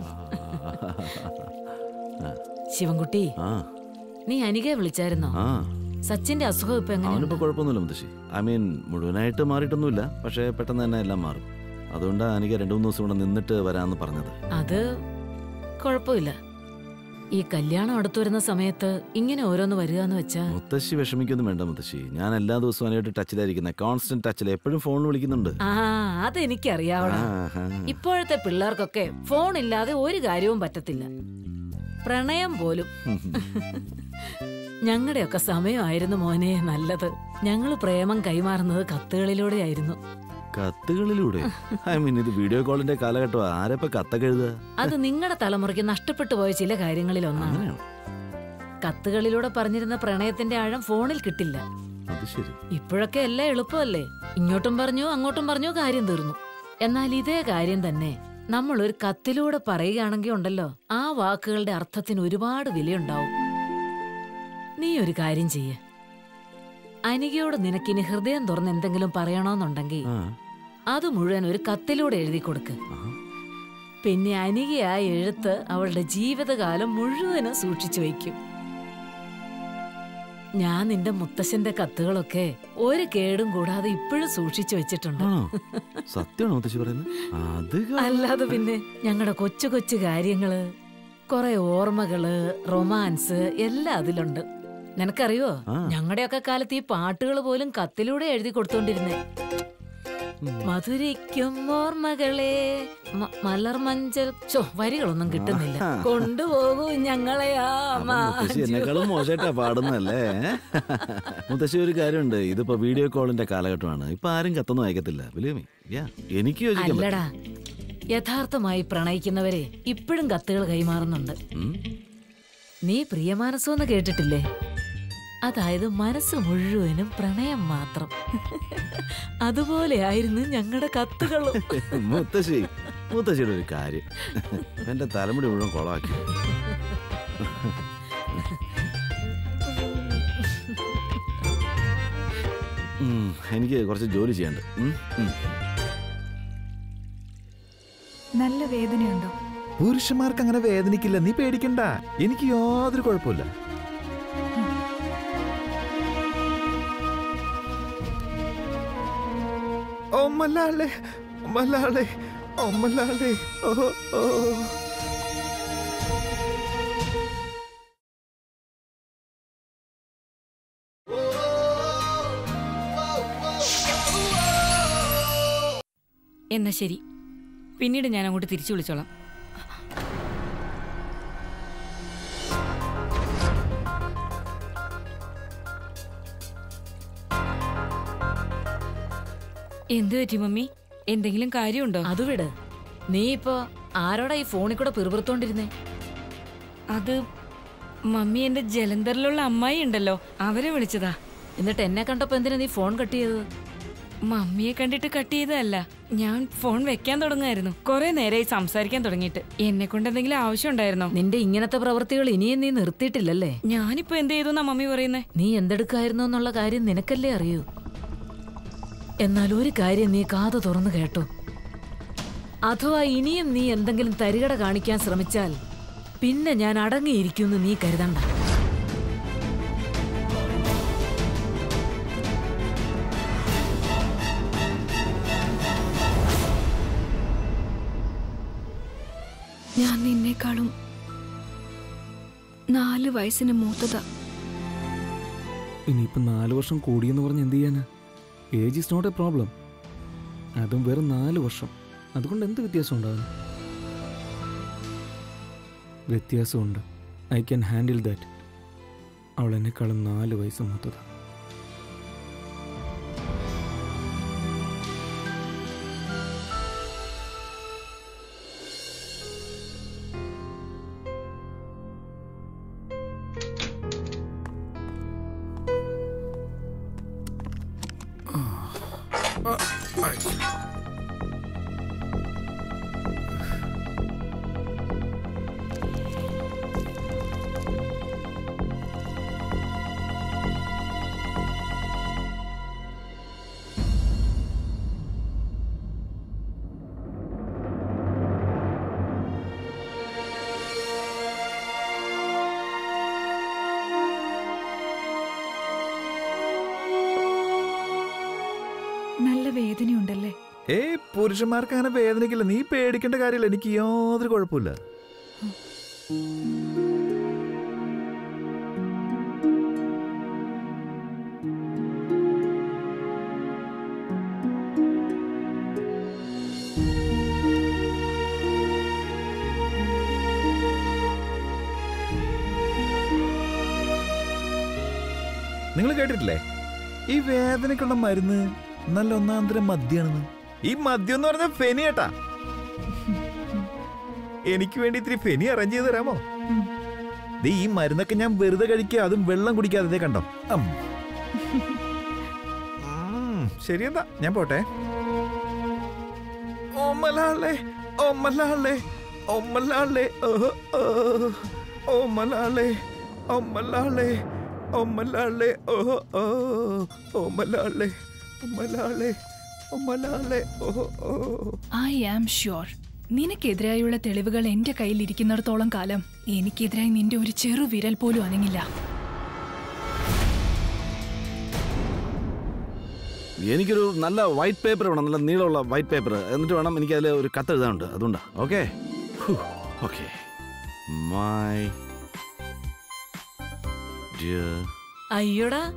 Shivankutty ആ നീ അനികയെ വിളിച്ചായിരുന്നോ ആ സച്ചിന്റെ അസുഖം ഇപ്പൊ എങ്ങനെയുണ്ട് അവനിപ്പോ കുഴപ്പമൊന്നുമില്ല മുത്തശ്ശി ഐ മീൻ മുഴുവനായിട്ട് മാറിയിട്ടൊന്നുമില്ല പക്ഷേ പെട്ടെന്ന് തന്നെ എല്ലാം മാറും അതുകൊണ്ടാണ് എനിക്ക് രണ്ടു മൂന്ന് ദിവസം കൂടെ നിന്നിട്ട് വരാമെന്ന് പറഞ്ഞത് അത് കുഴപ്പമില്ല ഈ കല്യാണം അടുത്തു വരുന്ന സമയത്ത് ഇങ്ങനെ ഓരോന്ന് വരിക എന്ന് വെച്ചാ മുത്തശ്ശി വിഷമിക്കൊന്നും വേണ്ട മുത്തശ്ശി ഞാൻ എല്ലാ ദിവസവും അതിനായിട്ട് ടച്ചിലായിരിക്കുന്നത് കോൺസ്റ്റന്റ് ടച്ചിൽ എപ്പോഴും ഫോൺ വിളിക്കുന്നുണ്ട് ആ അതെനിക്കറിയാവണം ആഹാ. ഇപ്പോഴത്തെ പിള്ളേർക്കൊക്കെ ഫോൺ ഇല്ലാതെ ഒരു കാര്യവും പറ്റത്തില്ല പ്രണയം പോലും ഞങ്ങളുടെയൊക്കെ സമയമായിരുന്നു മോനെ നല്ലത് ഞങ്ങൾ പ്രേമം കൈമാറുന്നത് കത്തുകളിലൂടെയായിരുന്നു കത്തുകളിലൂടെ ഐ മീൻ ഇത് വീഡിയോ കോളിന്റെ കാലഘട്ടം ആരപ്പ കത്തൊക്കെ എഴുതുക അത് നിങ്ങളുടെ തലമുറയ്ക്ക് നഷ്ടപ്പെട്ടു പോയ ചില കാര്യങ്ങളിൽ ഒന്നാണ് കത്തുകളിലൂടെ പറഞ്ഞിരുന്ന പ്രണയത്തിന്റെ ആഴം ഫോണിൽ കിട്ടില്ല അത് ശരി ഇപ്പോഴൊക്കെ എല്ലാം എളുപ്പമല്ലേ ഇങ്ങോട്ടും പറഞ്ഞു അങ്ങോട്ടും പറഞ്ഞു കാര്യം തീർന്നു എന്നാൽ ഇതേ കാര്യം തന്നെ നമ്മൾ ഒരു കത്തിലൂടെ പറയുകയാണെങ്കിൽ ഉണ്ടല്ലോ ആ വാക്കുകളുടെ അർത്ഥത്തിന് ഒരുപാട് വിലയുണ്ടാവും നീ ഒരു കാര്യം ചെയ്യ് അനികയോട് നിനക്കിനി ഹൃദയം തുറന്ന് എന്തെങ്കിലും പറയണമെന്നുണ്ടെങ്കിൽ അത് മുഴുവൻ ഒരു കത്തിലൂടെ എഴുതി കൊടുക്ക് പിന്നെ അനികയായ എഴുത്ത് അവളുടെ ജീവിതകാലം മുഴുവനും സൂക്ഷിച്ചു വയ്ക്കും ഞാൻ നിന്റെ മുത്തശ്ശന്റെ കത്തുകളൊക്കെ ഒരു കേടും കൂടാതെ ഇപ്പോഴും സൂക്ഷിച്ചു വെച്ചിട്ടുണ്ട് ആണോ സത്യമാണോ മുത്തശ്ശി പറയുന്നത് അത് കൊള്ളാം. അല്ലാതെ പിന്നെ ഞങ്ങളുടെ കൊച്ചു കൊച്ചു കാര്യങ്ങള് കുറെ ഓർമ്മകള് റൊമാൻസ് എല്ലാം അതിലുണ്ട് നിനക്കറിയോ ഞങ്ങളുടെയൊക്കെ കാലത്ത് ഈ പാട്ടുകൾ പോലും കത്തിലൂടെ എഴുതി കൊടുത്തോണ്ടിരുന്നേ മധുരിക്കും ഓർമ്മകളെ മ- മലർമഞ്ചൽ ചോ വരികളൊന്നും കിട്ടുന്നില്ല ആഹാ. കൊണ്ടുപോകൂ ഞങ്ങളെ ആ മുത്തശ്ശി മാഞ്ചു. എന്നെക്കാളും മോശമായിട്ടാ പാടുന്നല്ലേ മുത്തശ്ശി ഒരു കാര്യമുണ്ട് ഇതിപ്പോ വീഡിയോ കോളിന്റെ കാലഘട്ടമാണ് ഇപ്പൊ ആരും കത്തൊന്നും അയക്കത്തില്ല believe me. Yeah. എനിക്ക് യോജിക്കാൻ പറ്റും. അല്ലടാ യഥാർത്ഥമായി പ്രണയിക്കുന്നവരെ ഇപ്പോഴും കത്തുകൾ കൈമാറുന്നുണ്ട് ഉം. നീ പ്രിയമാനസമെന്ന് കേട്ടിട്ടില്ലേ അതായത് മനസ്സ് മുഴുവനും പ്രണയം മാത്രം അതുപോലെയായിരുന്നു ഞങ്ങളുടെ കത്തുകളും മുത്തശ്ശി മുത്തശ്ശിയുടെ ഒരു കാര്യം എന്റെ തലമുടി മുഴുവൻ കൊളാക്കി ഉം, എനിക്ക് കുറച്ച് ജോലി ചെയ്യാണ്ട് ഉം, ഉം. നല്ല വേദനയുണ്ടോ പുരുഷന്മാർക്ക് അങ്ങനെ വേദനിക്കില്ല നീ പേടിക്കണ്ട എനിക്ക് യാതൊരു കുഴപ്പമില്ല ഓ മല്ലാളെ മല്ലാളെ ഓ മല്ലാളെ ഓ ഓ എന്നാ ശരി പിന്നീട് ഞാൻ അങ്ങോട്ട് തിരിച്ചു വിളിച്ചോളാം എന്തു പറ്റി മമ്മി എന്തെങ്കിലും കാര്യമുണ്ടോ അത് വിട് നീ ഇപ്പോ ആരോടാ ഈ ഫോണിൽ കൂടെ പിറുപിറുത്തോണ്ടിരുന്നേ അത് മമ്മി എന്റെ ജലന്ധറിലുള്ള അമ്മായി ഉണ്ടല്ലോ അവരെ വിളിച്ചതാ എന്നിട്ട് എന്നെ കണ്ടപ്പോ എന്തിനാ നീ ഫോൺ കട്ട് ചെയ്തത് മമ്മിയെ കണ്ടിട്ട് കട്ട് ചെയ്തതല്ല ഞാൻ ഫോൺ വെക്കാൻ തുടങ്ങായിരുന്നു കുറെ നേരമായി സംസാരിക്കാൻ തുടങ്ങിയിട്ട് എന്നെ കൊണ്ട് എന്തെങ്കിലും ആവശ്യം ഉണ്ടായിരുന്നോ നിന്റെ ഇങ്ങനത്തെ പ്രവൃത്തികൾ ഇനിയും നീ നിർത്തിയിട്ടില്ലല്ലേ ഞാനിപ്പോ എന്ത് ചെയ്തു എന്നാ മമ്മി പറയുന്നേ നീ എന്തെടുക്കായിരുന്നു എന്നുള്ള കാര്യം നിനക്കല്ലേ അറിയൂ എന്നാൽ ഒരു കാര്യം നീ കാത് തുറന്നു കേട്ടോ അഥവാ ഇനിയും നീ എന്തെങ്കിലും തരികട കാണിക്കാൻ ശ്രമിച്ചാൽ പിന്നെ ഞാൻ അടങ്ങിയിരിക്കുമെന്ന് നീ കരുതണ്ട ഞാൻ നിന്നേക്കാളും നാല് വയസ്സിന് മൂത്തതാ ഇനിയിപ്പോ നാല് വർഷം കൂടിയെന്ന് പറഞ്ഞ് എന്ത് ചെയ്യാനാ age is not a problem അതും വെറും നാല് വർഷം അതുകൊണ്ട് എന്ത് വ്യത്യാസം ഉണ്ടാകും വ്യത്യാസമുണ്ട് ഐ ക്യാൻ ഹാൻഡിൽ ദാറ്റ് അവൾ എന്നെക്കാളും നാല് വയസ്സ് മൂത്തതാ പുരുഷന്മാർക്ക് അങ്ങനെ വേദനിക്കില്ല നീ പേടിക്കേണ്ട കാര്യമില്ല എനിക്ക് യാതൊരു കുഴപ്പമില്ല നിങ്ങൾ കേട്ടിട്ടില്ലേ ഈ വേദനയ്ക്കുള്ള മരുന്ന് നല്ല ഒന്നാന്തരം മദ്യാണെന്ന് ഈ മദ്യം എന്ന് പറഞ്ഞ ഫെനി ഏട്ടാ എനിക്ക് വേണ്ടി ഇത്തിരി ഫെനി അറേഞ്ച് ചെയ്ത് തരാമോ ദേ ഈ മരുന്നൊക്കെ ഞാൻ വെറുതെ കഴിക്കുക അതും വെള്ളം കുടിക്കാതെ ദേ കണ്ടോ അം. ഉം, ശരി എന്താ ഞാൻ പോട്ടെ ഓമലാളെ ഓമലാളെ ഓമലാളെ ഓഹോ, ഓ. ഓമലാളെ ഓമലാളെ ഓമലാളെ ഓഹോ, ഓ. ഓമലാളെ ഓമലാളെ ഓമലാളെ ഓഹോ, ഓ. ഐ ആം ഷ്യൂർ നിനക്കെതിരായുള്ള തെളിവുകൾ എന്റെ കയ്യിലിരിക്കുന്നിടത്തോളം കാലം എനിക്കെതിരായി നിന്റെ ഒരു ചെറു വിരൽ പോലും അനങ്ങില്ല എനിക്കൊരു നല്ല വൈറ്റ് പേപ്പർ വേണം നല്ല നീളമുള്ള വൈറ്റ് പേപ്പർ എന്നിട്ട് വേണം എനിക്ക് അതിൽ ഒരു കത്ത് എഴുതാനുണ്ട് അതുകൊണ്ടാ ഓക്കെ ഓക്കെ മൈ അയ്യോടാ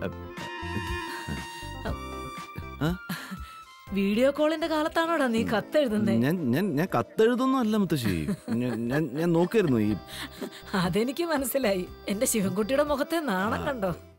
വീഡിയോ കോളിന്റെ കാലത്താണോടാ നീ കത്തെഴുതുന്നേ ഞാൻ ഞാൻ ഞാൻ കത്തെഴുതൊന്നും അല്ല മുത്തശ്ശി ഞാൻ- ഞാൻ ഞാൻ നോക്കായിരുന്നു ഈ അതെനിക്ക് മനസ്സിലായി എന്റെ ശിവൻകുട്ടിയുടെ മുഖത്തെ നാണം കണ്ടോ